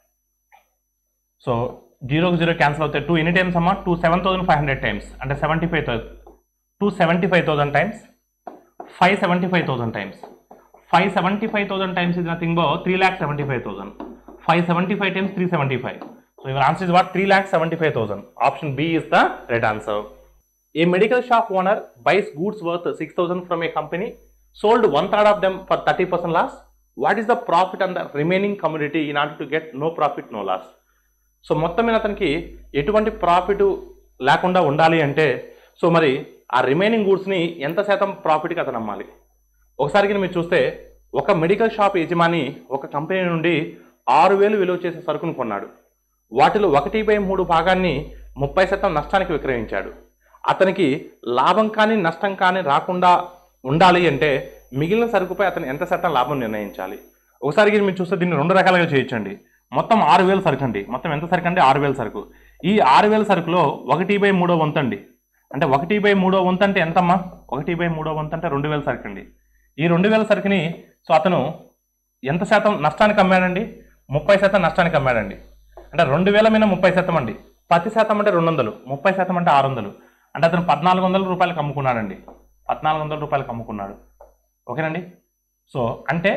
సో జీరోకి జీరో క్యాన్సిల్ అవుతాయి టూ ఎన్ని టైమ్స్ అమ్మా two seven thousand five hundred times అంటే seventy five thousand two seventy five thousand times five seventy five thousand times five seventy five thousand times ఇది nothing but three lakh seventy five thousand five seventy five times three seventy five so your answer is what three lakh seventy five thousand option B is the right answer A medical shop owner buys goods worth 6000 from a company, sold one third of them for 30% loss. What is the profit on the remaining commodity in order to get no profit, no loss? So మొత్తం మీద అతనికి ఎటువంటి profit లేకుండా ఉండాలి అంటే so మరి ఆ remaining గూడ్స్ని ఎంత శాతం ప్రాఫిట్కి అతను అమ్మాలి ఒకసారి కనుక మీరు చూస్తే ఒక మెడికల్ షాప్ యజమాని ఒక కంపెనీ నుండి ఆరు వేలు విలువ చేసే సరుకును కొన్నాడు వాటిలో ఒకటి బై మూడు భాగాన్ని ముప్పై శాతం నష్టానికి విక్రయించాడు అతనికి లాభం కానీ నష్టం కానీ రాకుండా ఉండాలి అంటే మిగిలిన సరుకుపై అతను ఎంత శాతం లాభం నిర్ణయించాలి ఒకసారి కనుక మీరు చూస్తే దీన్ని రెండు రకాలుగా చేయొచ్చండి మొత్తం ఆరు వేల సరుకు అండి మొత్తం ఎంత సరుకు అంటే ఆరు వేల సరుకు ఈ ఆరు వేల సరుకులో ఒకటి బై మూడో వంతు అండి అంటే ఒకటి బై మూడో వంతు అంటే ఎంతమ్మా ఒకటి బై మూడో వంతు అంటే రెండు వేల సరుకు అండి ఈ రెండు వేల సరుకుని సో అతను ఎంత శాతం నష్టానికి అమ్మాడండి ముప్పై శాతం నష్టానికి అమ్మాడండి అంటే రెండు వేల మీద ముప్పై శాతం అండి పది శాతం అంటే రెండు వందలు ముప్పై శాతం అంటే ఆరు వందలు అంటే అతను పద్నాలుగు వందల రూపాయలకు అమ్ముకున్నాడండి పద్నాలుగు వందల రూపాయలకు అమ్ముకున్నాడు ఓకేనండి సో అంటే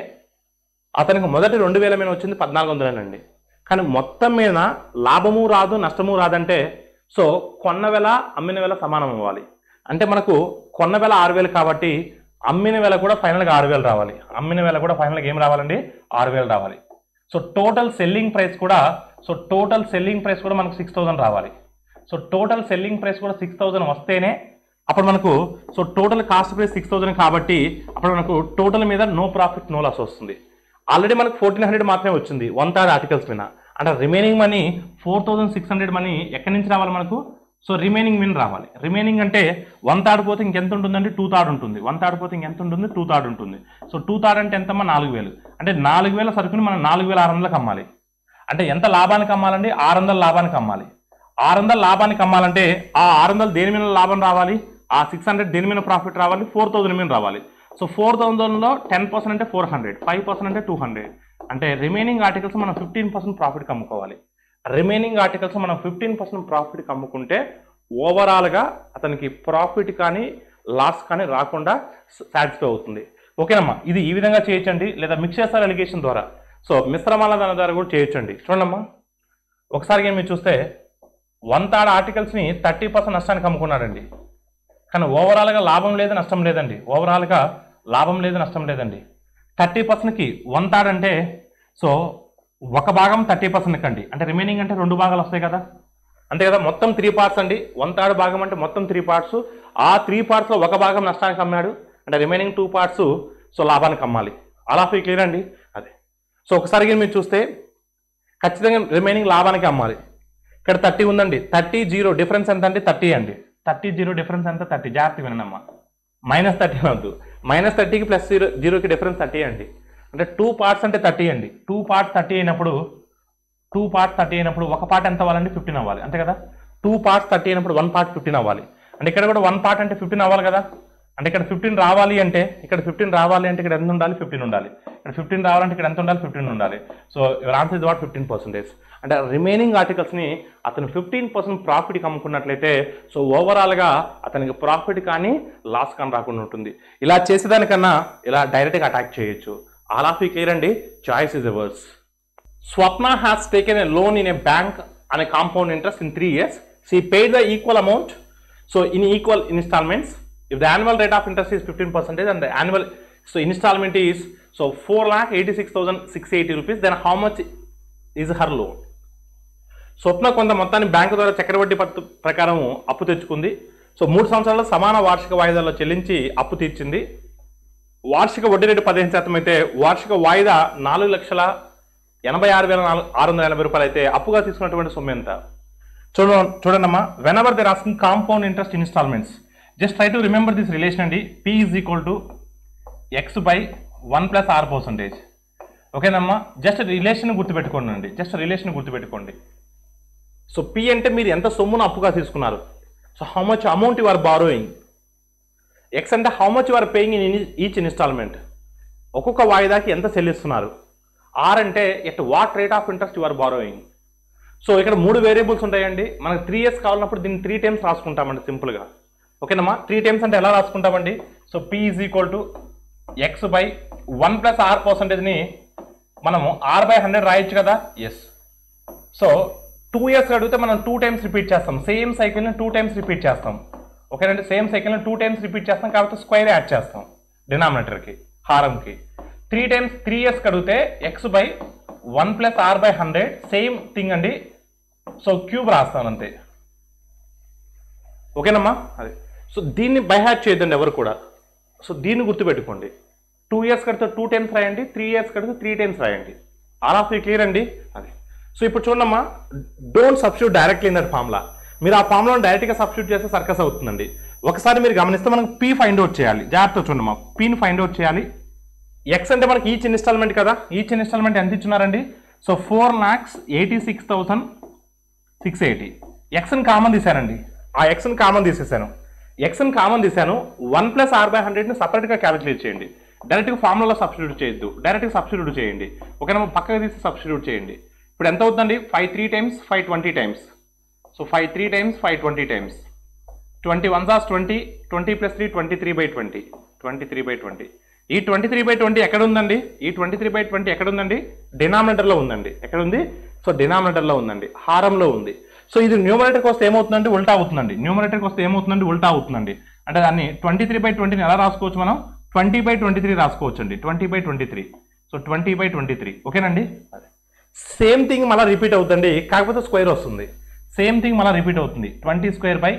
అతనికి మొదటి రెండు వేల మీద వచ్చింది పద్నాలుగు వందలేనండి కానీ మొత్తం మీద లాభము రాదు నష్టము రాదంటే సో కొన్న వేల అమ్మిన వేల సమానం అవ్వాలి అంటే మనకు కొన్న వేల ఆరు వేలు కాబట్టి అమ్మిన వేల కూడా ఫైనల్గా ఆరు వేలు రావాలి అమ్మిన వేల కూడా ఫైనల్గా ఏం రావాలండి ఆరు వేలు రావాలి సో టోటల్ సెల్లింగ్ ప్రైస్ కూడా సో టోటల్ సెల్లింగ్ ప్రైస్ కూడా మనకు సిక్స్ థౌసండ్ రావాలి సో టోటల్ సెల్లింగ్ ప్రైస్ కూడా సిక్స్ థౌసండ్ వస్తేనే అప్పుడు మనకు so total cost price six thousand కాబట్టి అప్పుడు మనకు టోటల్ మీద నో ప్రాఫిట్ నో లాస్ వస్తుంది ఆల్రెడీ మనకు ఫోర్టీన్ హండ్రెడ్ మాత్రమే వచ్చింది వన్ థర్డ్ ఆర్టికల్స్ మీద అంటే remaining money four thousand six hundred money ఎక్కడి నుంచి రావాలి మనకు సో రిమైనింగ్ మిన్ రావాలి రిమైనింగ్ అంటే వన్ థర్డ్ పోతే ఇంకెంత ఉంటుందంటే టూ థర్డ్ ఉంటుంది వన్ థర్డ్ పోతే ఇంకెంత ఉంటుంది టూ థర్డ్ ఉంటుంది సో టూ థర్డ్ అంటే ఎంతమ్మా నాలుగు వేలు అంటే నాలుగు వేల సరుకుని మనం నాలుగు వేల ఆరు వందలకు అమ్మాలి అంటే ఎంత లాభానికి అమ్మాలండి ఆరు వందల లాభానికి అమ్మాలి ఆరు వందల లాభానికి అమ్మాలంటే ఆ ఆరు వందలు దేని మీద లాభం రావాలి ఆ సిక్స్ హండ్రెడ్ దేని మీద ప్రాఫిట్ రావాలి ఫోర్ థౌసండ్ మీద రావాలి సో ఫోర్ థౌసండ్లో టెన్ పర్సెంట్ అంటే ఫోర్ హండ్రెడ్ ఫైవ్ పర్సెంట్ అంటే టూ హండ్రెడ్ అంటే రిమైనింగ్ ఆర్టికల్స్ మనం ఫిఫ్టీన్ పర్సెంట్ ప్రాఫిట్కి అమ్ముకోవాలి రిమైనింగ్ ఆర్టికల్స్ మనం ఫిఫ్టీన్ పర్సెంట్ ప్రాఫిట్కి అమ్ముకుంటే ఓవరాల్గా అతనికి ప్రాఫిట్ కానీ లాస్ కానీ రాకుండా సాటిస్ఫై అవుతుంది ఓకేనమ్మా ఇది ఈ విధంగా చేయొచ్చండి లేదా మిక్సర్ అలిగేషన్ ద్వారా సో మిశ్రమాల దాని ద్వారా కూడా చేయొచ్చండి చూడమ్మా ఒకసారి కానీ మీరు చూస్తే వన్ థర్డ్ ఆర్టికల్స్ని థర్టీ పర్సెంట్ నష్టానికి అమ్ముకున్నాడండి కానీ ఓవరాల్గా లాభం లేదు నష్టం లేదండి ఓవరాల్గా లాభం లేదు నష్టం లేదండి థర్టీ పర్సెంట్కి వన్ థర్డ్ అంటే సో ఒక భాగం థర్టీ పర్సెంట్ అండి అంటే రిమైనింగ్ అంటే రెండు భాగాలు వస్తాయి కదా అంతే కదా మొత్తం త్రీ పార్ట్స్ అండి వన్ థర్డ్ భాగం అంటే మొత్తం త్రీ పార్ట్స్ ఆ త్రీ పార్ట్స్లో ఒక భాగం నష్టానికి అమ్మాడు అంటే రిమైనింగ్ టూ పార్ట్స్ సో లాభానికి అమ్మాలి అలా ఫీ క్లియర్ అండి అదే సో ఒకసారి కానీ మీరు చూస్తే ఖచ్చితంగా రిమైనింగ్ లాభానికి అమ్మాలి ఇక్కడ థర్టీ ఉందండి థర్టీ జీరో డిఫరెన్స్ ఎంత అంటే థర్టీ అండి థర్టీ జీరో డిఫరెన్స్ ఎంత థర్టీ జాగ్రత్త వినండి అమ్మా మైనస్ థర్టీ అనొద్దు మైనస్ థర్టీకి ప్లస్ జీరో జీరోకి డిఫరెన్స్ థర్టీ అండి అంటే టూ పార్ట్స్ అంటే థర్టీ అండి టూ పార్ట్స్ థర్టీ అయినప్పుడు టూ పార్ట్స్ థర్టీ అయినప్పుడు ఒక పార్ట్ ఎంత అవ్వాలండి ఫిఫ్టీన్ అవ్వాలి అంతే కదా టూ పార్ట్స్ థర్టీ అయినప్పుడు వన్ పార్ట్ ఫిఫ్టీన్ అవ్వాలి అంటే ఇక్కడ కూడా వన్ పార్ట్ అంటే ఫిఫ్టీన్ అవ్వాలి కదా అంటే ఇక్కడ ఫిఫ్టీన్ రావాలి అంటే ఇక్కడ ఫిఫ్టీన్ రావాలి అంటే ఇక్కడ ఎంత ఉండాలి ఫిఫ్టీన్ ఉండాలి ఇక్కడ ఫిఫ్టీన్ రావాలంటే ఇక్కడ ఎంత ఉండాలి ఫిఫ్టీన్ ఉండాలి so your answer is what fifteen percentage అంటే రిమైనింగ్ ఆర్టికల్స్ని అతను ఫిఫ్టీన్ పర్సెంట్ ప్రాఫిట్కి అమ్ముకున్నట్లయితే సో ఓవరాల్గా అతనికి ప్రాఫిట్ కానీ లాస్ కానీ రాకుండా ఉంటుంది ఇలా చేసేదానికన్నా ఇలా డైరెక్ట్గా అటాక్ చేయొచ్చు ఆల్ ఆఫ్ యూ క్లియర్ అండి చాయిస్ ఇస్ ఎవర్స్ Swapna has taken a loan in a bank on a compound interest in three years. She paid the equal amount, so in equal installments. If the annual rate of interest is 15 percentage and the annual so installment is so 4 lakh 86,680 rupees, then how much is her loan? Swapna కొంత మొత్తాన్ని bank ద్వారా చక్రవడ్డీ పత్తు ప్రకారం అప్పు తెచ్చుకుంది so మూడు సంవత్సరాల్లో సమాన వార్షిక వాయిదాల్లో చెల్లించి అప్పు తీర్చింది వార్షిక వడ్డీ రేటు పదిహేను శాతం అయితే వార్షిక వాయిదా నాలుగు లక్షల ఎనభై ఆరు వేల నాలుగు ఆరు వందల ఎనభై రూపాయలు అయితే అప్పుగా తీసుకున్నటువంటి సొమ్ము ఎంత చూడ చూడండమ్మా whenever they're asking compound interest installments just try to remember this relation అండి P is equal to X by one plus R percentage ఓకేనమ్మా జస్ట్ రిలేషన్ గుర్తుపెట్టుకోండి అండి జస్ట్ రిలేషన్ గుర్తుపెట్టుకోండి సో పి అంటే మీరు ఎంత సొమ్మును అప్పుగా తీసుకున్నారు so how much amount you are borrowing X అంటే how much you are paying in each installment ఒక్కొక్క వాయిదాకి ఎంత చెల్లిస్తున్నారు ఆర్ అంటే at what rate of interest you are borrowing so ఇక్కడ మూడు వేరియబుల్స్ ఉంటాయండి మనకు త్రీ ఇయర్స్ కావాలన్నప్పుడు దీన్ని త్రీ టైమ్స్ రాసుకుంటామండి సింపుల్గా ఓకేనమ్మా త్రీ టైమ్స్ అంటే ఎలా రాసుకుంటామండి so P is equal to X by one plus R పర్సంటేజ్ని మనము ఆర్ బై హండ్రెడ్ రాయొచ్చు కదా ఎస్ సో టూ ఇయర్స్ అడిగితే మనం టూ టైమ్స్ రిపీట్ చేస్తాం సేమ్ సైకిల్ని టూ టైమ్స్ రిపీట్ చేస్తాం ఓకేనండి సేమ్ సైకిల్ని టూ టైమ్స్ రిపీట్ చేస్తాం కాబట్టి స్క్వేర్ యాడ్ చేస్తాం డినామినేటర్కి హారంకి త్రీ టైమ్స్ త్రీ ఇయర్స్కి అడిగితే X by one plus R by hundred same thing అండి సో క్యూబ్ రాస్తాను అంతే ఓకేనమ్మా అదే సో దీన్ని బైహాట్ చేయొద్దండి ఎవరు కూడా సో దీన్ని గుర్తుపెట్టుకోండి టూ ఇయర్స్ కడితే టూ టైమ్స్ రాయండి త్రీ ఇయర్స్ కడితే త్రీ టైమ్స్ రాయండి ఆల్ ఆఫ్ యూ క్లియర్ అండి అది సో ఇప్పుడు చూడమ్మా don't substitute directly in that formula మీరు ఆ ఫార్ములా డైరెక్ట్గా సబ్స్టిట్యూట్ చేస్తే సర్కస్ అవుతుందండి ఒకసారి మీరు గమనిస్తే మనకు పీ ఫైండ్ అవుట్ చేయాలి జాగ్రత్త చూడమ్మా పీని ఫైండ్ అవుట్ చేయాలి ఎక్స్ అంటే మనకి ఈచ్ ఇన్స్టాల్మెంట్ కదా ఈచ్ ఇన్స్టాల్మెంట్ ఎంత ఇచ్చున్నారండి so four lakhs eighty six thousand six eighty ఎక్స్ని కామన్ తీశానండి ఆ ఎక్స్ని కామన్ తీసేసాను ఎక్స్ని కామన్ తీశాను వన్ ప్లస్ ఆర్ బై హండ్రెడ్ని సపరేట్గా క్యాలిక్యులేట్ చేయండి డైరెక్ట్గా ఫార్ములాలో సబ్స్టిట్యూట్ చేయొద్దు డైరెక్ట్గా సబ్స్టిట్యూట్ చేయండి ఓకేనా పక్కగా తీసి సబ్స్టిట్యూట్ చేయండి ఇప్పుడు ఎంత అవుతుందండి five three times five twenty times so five three times five twenty times twenty one సాస్ twenty twenty plus three twenty three by twenty twenty three by twenty ఈ ట్వంటీ త్రీ బై ట్వంటీ ఎక్కడ ఉందండి ఈ twenty three by twenty ఎక్కడ ఉందండి డినామినేటర్లో ఉందండి ఎక్కడ ఉంది సో డినామినేటర్లో ఉందండి హారంలో ఉంది సో ఇది న్యూమరేటర్కి వస్తే ఏమవుతుందండి ఉల్టా అవుతుందండి న్యూమరేటర్కి వస్తే ఏమవుతుందండి ఉల్టా అవుతుందండి అంటే దాన్ని ట్వంటీ త్రీ బై ట్వంటీని ఎలా రాసుకోవచ్చు మనం ట్వంటీ బై ట్వంటీ త్రీ రాసుకోవచ్చు అండి twenty by twenty three so twenty by twenty three ఓకేనండి సేమ్ థింగ్ మళ్ళీ రిపీట్ అవుతుంది కాకపోతే స్క్వేర్ వస్తుంది సేమ్ థింగ్ మళ్ళీ రిపీట్ అవుతుంది twenty square by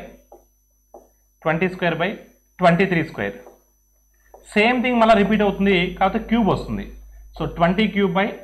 twenty square by twenty three square same thing మళ్ళీ రిపీట్ అవుతుంది కాకపోతే క్యూబ్ వస్తుంది so twenty cube by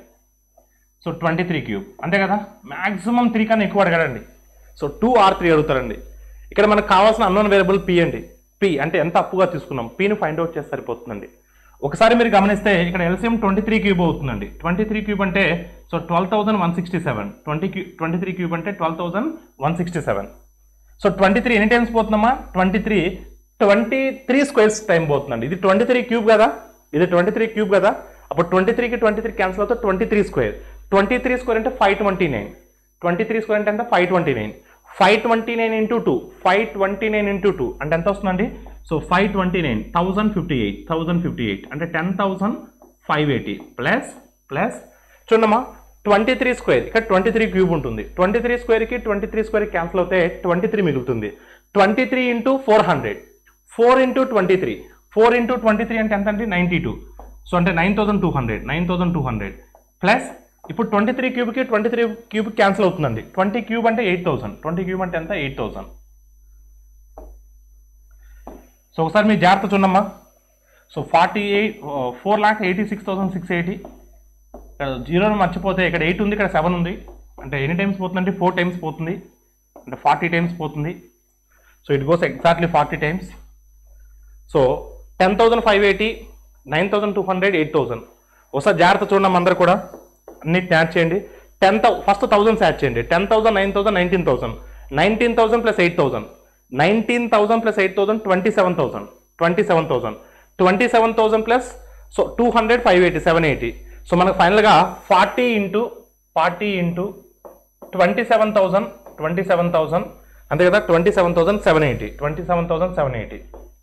so twenty three cube అంతే కదా మ్యాక్సిమం త్రీ కన్నా ఎక్కువ అడగడండి సో టూ ఆర్ త్రీ అడుగుతారండి ఇక్కడ మనకు కావాల్సిన అన్నోన్ వేరియబుల్ పి అండి పి అంటే ఎంత అప్పుగా తీసుకున్నాం పిని ఫైండ్ అవుట్ చేస్తే సరిపోతుందండి ఒకసారి మీరు గమనిస్తే ఇక్కడ ఎల్సిఎం ట్వంటీ త్రీ క్యూబ్ అవుతుందండి ట్వంటీ త్రీ క్యూబ్ అంటే so twelve thousand one sixty seven twenty క్యూ ట్వంటీ త్రీ క్యూబ్ అంటే twelve thousand one sixty seven so twenty three ఎన్ని టైమ్స్ పోతుందమ్మా twenty three twenty three squares time పోతుందండి ఇది twenty three cube కదా ఇది twenty three cube కదా అప్పుడు ట్వంటీ త్రీకి ట్వంటీ త్రీ క్యాన్సిల్ అవుతే twenty three square twenty three square అంటే five twenty nine twenty three square అంటే ఎంత five twenty nine five twenty nine into two five twenty nine into two అంటే ఎంత వస్తుందండి so five twenty nine thousand fifty eight thousand fifty eight అంటే ten thousand five eighty plus plus చూడమ్మా twenty three square ఇక్కడ twenty three cube ఉంటుంది twenty three స్క్వేర్కి twenty three square cancel అవుతే twenty three మిగులుతుంది twenty three into four hundred four into twenty three four into twenty three అంటే ఎంత అండి ninety two so అంటే nine thousand two hundred nine thousand two hundred plus ఇప్పుడు twenty three క్యూబ్కి twenty three cube cancel అవుతుందండి twenty cube అంటే eight thousand twenty cube అంటే ఎంత ఎయిట్ థౌసండ్ సో ఒకసారి మీరు జాగ్రత్త చూడమ్మా so forty eight four lakh eighty six thousand six eighty ఇక్కడ జీరోని మర్చిపోతే ఇక్కడ ఎయిట్ ఉంది ఇక్కడ సెవెన్ ఉంది అంటే ఎన్ని టైమ్స్ పోతుందంటే ఫోర్ టైమ్స్ పోతుంది అంటే ఫార్టీ టైమ్స్ పోతుంది so it goes exactly forty times so ten thousand five eighty nine thousand two hundred eight thousand ఒకసారి జాగ్రత్త చూడండి అందరు కూడా అన్నిటిని యాడ్ చేయండి ten thou first thousands add చేయండి ten thousand nine thousand nineteen thousand nineteen thousand plus eight thousand nineteen thousand plus eight thousand twenty seven thousand twenty seven thousand twenty seven thousand plus so two hundred five eighty seven eighty so మనకు ఫైనల్గా forty into forty into twenty seven thousand twenty seven thousand అంతే కదా twenty seven thousand seven eighty twenty seven thousand seven eighty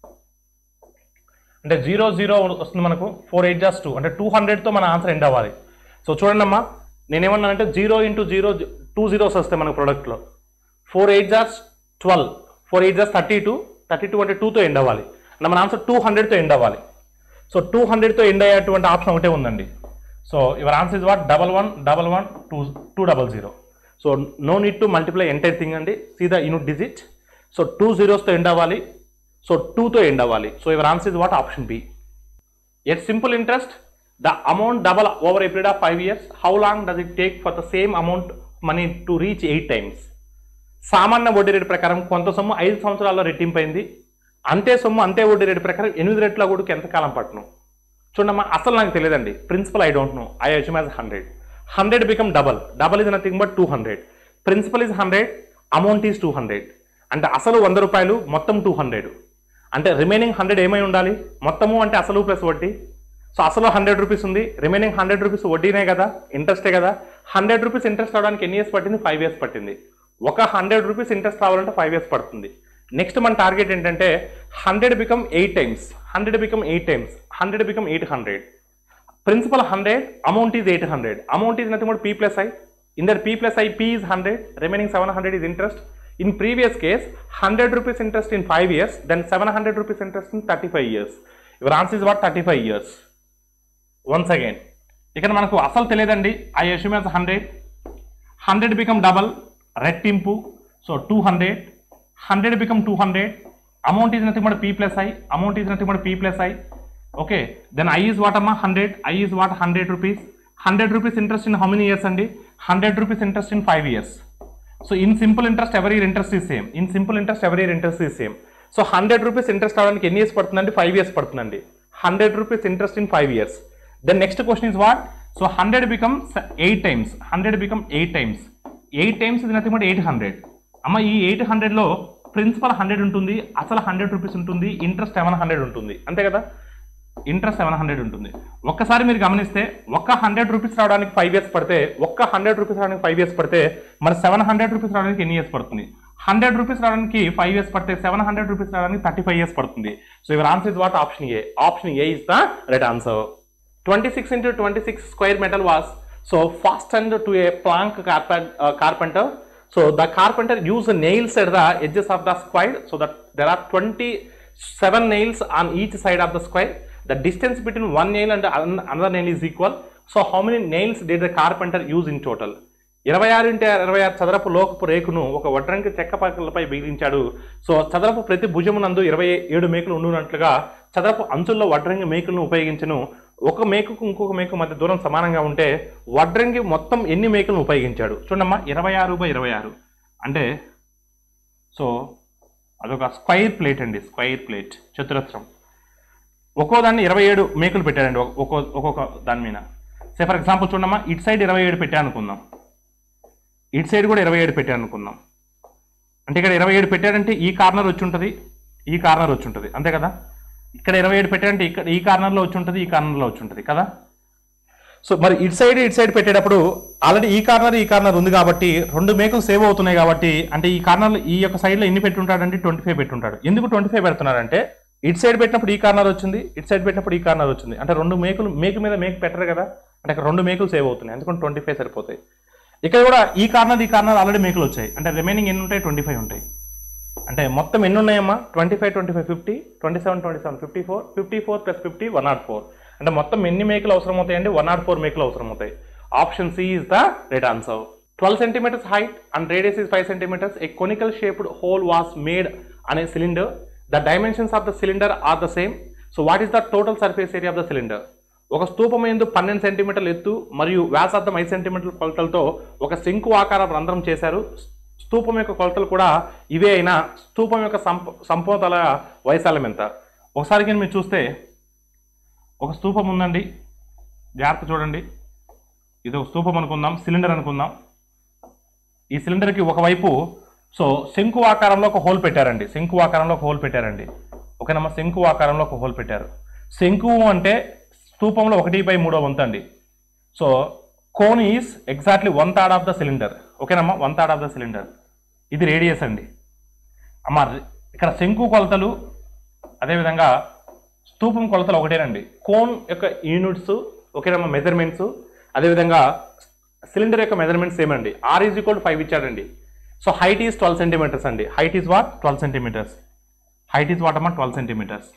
అంటే zero zero వస్తుంది మనకు four eight జాస్ two అంటే two హండ్రెడ్తో మన ఆన్సర్ ఎండ్ అవ్వాలి సో చూడండి అమ్మా నేనేమన్నానంటే zero into zero two zeros వస్తాయి మనకు ప్రొడక్ట్లో ఫోర్ ఎయిట్ జాస్ ట్వెల్వ్ ఫోర్ ఎయిట్ జాస్ థర్టీ టూ థర్టీ టూ అంటే టూతో ఎండ్ అవ్వాలి అంటే మన ఆన్సర్ టూ హండ్రెడ్తో ఎండ్ అవ్వాలి సో టూ హండ్రెడ్తో ఎండ్ అయ్యేటువంటి ఆప్షన్ ఒకటే ఉందండి so your answer is what double one double one two two double zero so no need to multiply entire thing అండి see the unit digit so two జీరోస్తో end అవ్వాలి so టూతో end అవ్వాలి so your answer is what option B at simple interest the amount double over a period of five years how long does it take for the same amount money to reach eight times సామాన్య వడ్డీ rate ప్రకారం కొంత సొమ్ము ఐదు సంవత్సరాల్లో రెట్టింపైంది అంతే సొమ్ము అంతే వడ్డీ రేటు ప్రకారం ఎనిమిది రెట్ల కూడా ఎంతకాలం పట్టును చూడమ్మా అసలు నాకు తెలియదండి principal I don't know I assume as hundred hundred become double double is nothing but two hundred principal is hundred amount is two hundred అంటే అసలు వంద రూపాయలు మొత్తం టూ హండ్రెడ్ అంటే రిమైనింగ్ హండ్రెడ్ ఏమై ఉండాలి మొత్తము అంటే అసలు ప్లస్ వడ్డీ సో అసలు హండ్రెడ్ రూపీస్ ఉంది రిమైనింగ్ హండ్రెడ్ రూపీస్ వడ్డీనే కదా ఇంట్రెస్టే కదా హండ్రెడ్ రూపీస్ ఇంట్రెస్ట్ రావడానికి ఎన్ని ఇయర్స్ పట్టింది ఫైవ్ ఇయర్స్ పట్టింది ఒక హండ్రెడ్ రూపీస్ ఇంట్రెస్ట్ రావాలంటే ఫైవ్ ఇయర్స్ పడుతుంది నెక్స్ట్ మన టార్గెట్ ఏంటంటే hundred become eight times hundred become eight times hundred become eight hundred principal 100 amount is 800 amount is nothing but p plus i in that p plus i p is 100 remaining 700 is interest in previous case 100 rupees interest in 5 years then 700 rupees interest in 35 years your answer is what 35 years once again ఇక్కడ మనకు అసలు తెలియదండి I assume as hundred hundred become double రెట్టింపు so two hundred hundred become two hundred amount is nothing but P plus I amount is nothing but P plus I okay then I is what అమ్మా hundred I is what hundred rupees hundred rupees interest in how many years అండి hundred rupees interest in five years so in simple interest every year interest is same in simple interest every year interest is same so hundred rupees interest అవడానికి ఎన్ని years పడుతుందండి five years పడుతుందండి hundred rupees interest in five years then next question is what so hundred become eight times hundred become eight times eight times ఇది nothing but eight hundred అమ్మ ఈ eight హండ్రెడ్లో principal hundred ఉంటుంది అసలు hundred rupees ఉంటుంది interest seven hundred ఉంటుంది అంతే కదా ఇంట్రెస్ట్ సెవెన్ హండ్రెడ్ ఉంటుంది ఒక్కసారి మీరు గమనిస్తే ఒక్క హండ్రెడ్ రూపీస్ రావడానికి ఫైవ్ ఇయర్స్ పడితే ఒక్క హండ్రెడ్ రూపీస్ రావడానికి ఫైవ్ ఇయర్స్ పడితే మరి సెవెన్ హండ్రెడ్ రూపీస్ రావడానికి ఎన్ని ఇయర్స్ పడుతుంది హండ్రెడ్ రూపీస్ రావడానికి ఫైవ్ ఇయర్స్ పడితే సెవెన్ హండ్రెడ్ రూపీస్ రావడానికి థర్టీ ఫైవ్ ఇయర్స్ పడుతుంది so your answer is what option A option A is the right answer twenty six into twenty six square metal was so fast and to a plank carpenter so the carpenter use nails at the edges of the square so that there are twenty seven nails on each side of the square. The distance between one nail and an- another nail is equal. So how many nails did the carpenter use in total? ఇరవై ఆరు ఇంటి ఇరవై ఆరు చదరపు లోకపు రేకును ఒక వడ్రంగి చెక్క పక్కలపై బిగించాడు సో చదరపు ప్రతి భుజమునందు ఇరవై ఏడు మేకులు ఉండునట్లుగా చదరపు అంచుల్లో వడ్రంగి మేకులను ఉపయోగించను ఒక మేకుకు ఇంకొక మేకు మధ్య దూరం సమానంగా ఉంటే వడ్రంగి మొత్తం ఎన్ని మేకులను ఉపయోగించాడు చూడమ్మా ఇరవై ఆరు బై ఇరవై ఆరు అంటే సో అదొక స్క్వైర్ ప్లేట్ అండి స్క్వైర్ ప్లేట్ చతురస్రం ఒక్కో దాన్ని ఇరవై ఏడు మేకులు పెట్టాడండి ఒ- ఒక్కో ఒక్కొక్క దాని మీద సే ఫర్ ఎగ్జాంపుల్ చూడమ్మా ఇటు సైడ్ ఇరవై ఏడు పెట్టా అనుకుందాం ఇటు సైడ్ కూడా ఇరవై ఏడు పెట్టా అనుకుందాం అంటే ఇక్కడ ఇరవై ఏడు పెట్టాడంటే ఈ కార్నర్ వచ్చి ఉంటుంది ఈ కార్నర్ వచ్చి ఉంటుంది అంతే కదా ఇక్కడ ఇరవై ఏడు పెట్టాడంటే ఇక్కడ ఈ కార్నర్లో వచ్చి ఉంటుంది ఈ కార్నర్లో వచ్చి ఉంటుంది కదా సో మరి ఇటు సైడ్ ఇటు సైడ్ పెట్టేటప్పుడు ఆల్రెడీ ఈ కార్నర్ ఈ కార్నర్ ఉంది కాబట్టి రెండు మేకులు సేవ్ అవుతున్నాయి కాబట్టి అంటే ఈ కార్నర్ ఈ యొక్క సైడ్లో ఎన్ని పెట్టుంటాడంటే ట్వంటీ ఫైవ్ పెట్టుంటాడు ఎందుకు ట్వంటీ ఫైవ్ పెడుతున్నాడంటే ఇటు సైడ్ పెట్టినప్పుడు ఈ కార్నర్ వచ్చింది ఇటు సైడ్ పెట్టినప్పుడు ఈ కార్నర్ వచ్చింది అంటే రెండు మేకులు మేకు మీద మేకు పెట్టరు కదా అంటే అక్కడ రెండు మేకులు సేవ్ అవుతున్నాయి అందుకని ట్వంటీ ఫైవ్ సరిపోతాయి ఇక్కడ కూడా ఈ కార్నర్ ఈ కార్నర్ ఆల్రెడీ మేకులు వచ్చాయి అంటే రిమైనింగ్ ఎన్ని ఉంటాయి ట్వంటీ ఫైవ్ ఉంటాయి అంటే మొత్తం ఎన్ని ఉన్నాయమ్మా twenty five twenty five fifty twenty seven twenty seven fifty four fifty four plus fifty one not four అంటే మొత్తం ఎన్ని మేకులు అవసరం అవుతాయండి వన్ నాట్ ఫోర్ మేకులు అవసరం అవుతాయి option C is the right answer twelve centimetres height and radius is five centimetres a conical shaped hole was made అనే cylinder the dimensions of the cylinder are the same so what is the total surface area of the cylinder ఒక స్తూపం ఎందు పన్నెండు సెంటీమీటర్ల ఎత్తు మరియు వ్యాసార్థం ఐదు సెంటీమీటర్ల కొలతలతో ఒక శంకు ఆకార రంధ్రం చేశారు స్తూపం యొక్క కొలతలు కూడా ఇవే అయినా స్తూపం యొక్క సంప సంపోతల వైశాల్యం ఎంత ఒకసారి కానీ మీరు చూస్తే ఒక స్తూపం ఉందండి జాగ్రత్త చూడండి ఇది ఒక స్తూపం అనుకుందాం సిలిండర్ అనుకుందాం ఈ సిలిండర్కి ఒకవైపు సో శంకు ఆకారంలో ఒక హోల్ పెట్టారండి శంకు ఆకారంలో ఒక హోల్ పెట్టారండి ఓకేనమ్మా శంకు ఆకారంలో ఒక హోల్ పెట్టారు శంకు అంటే స్తూపంలో ఒకటి బై మూడో వంతు అండి so cone is exactly one third of the cylinder ఓకేనమ్మా one third of the cylinder ఇది రేడియస్ అండి అమ్మ ఇక్కడ శంకు కొలతలు అదేవిధంగా స్తూపం కొలతలు ఒకటేనండి కోన్ యొక్క యూనిట్స్ ఒకేనమ్మా మెజర్మెంట్స్ అదేవిధంగా సిలిండర్ యొక్క మెజర్మెంట్స్ ఏమండి ఆర్ ఈజ్ ఈక్వల్ ఫైవ్ ఇచ్చాడండి so height is twelve centimetres అండి height is what twelve centimetres height is what అమ్మా ట్వెల్వ్ సెంటీమీటర్స్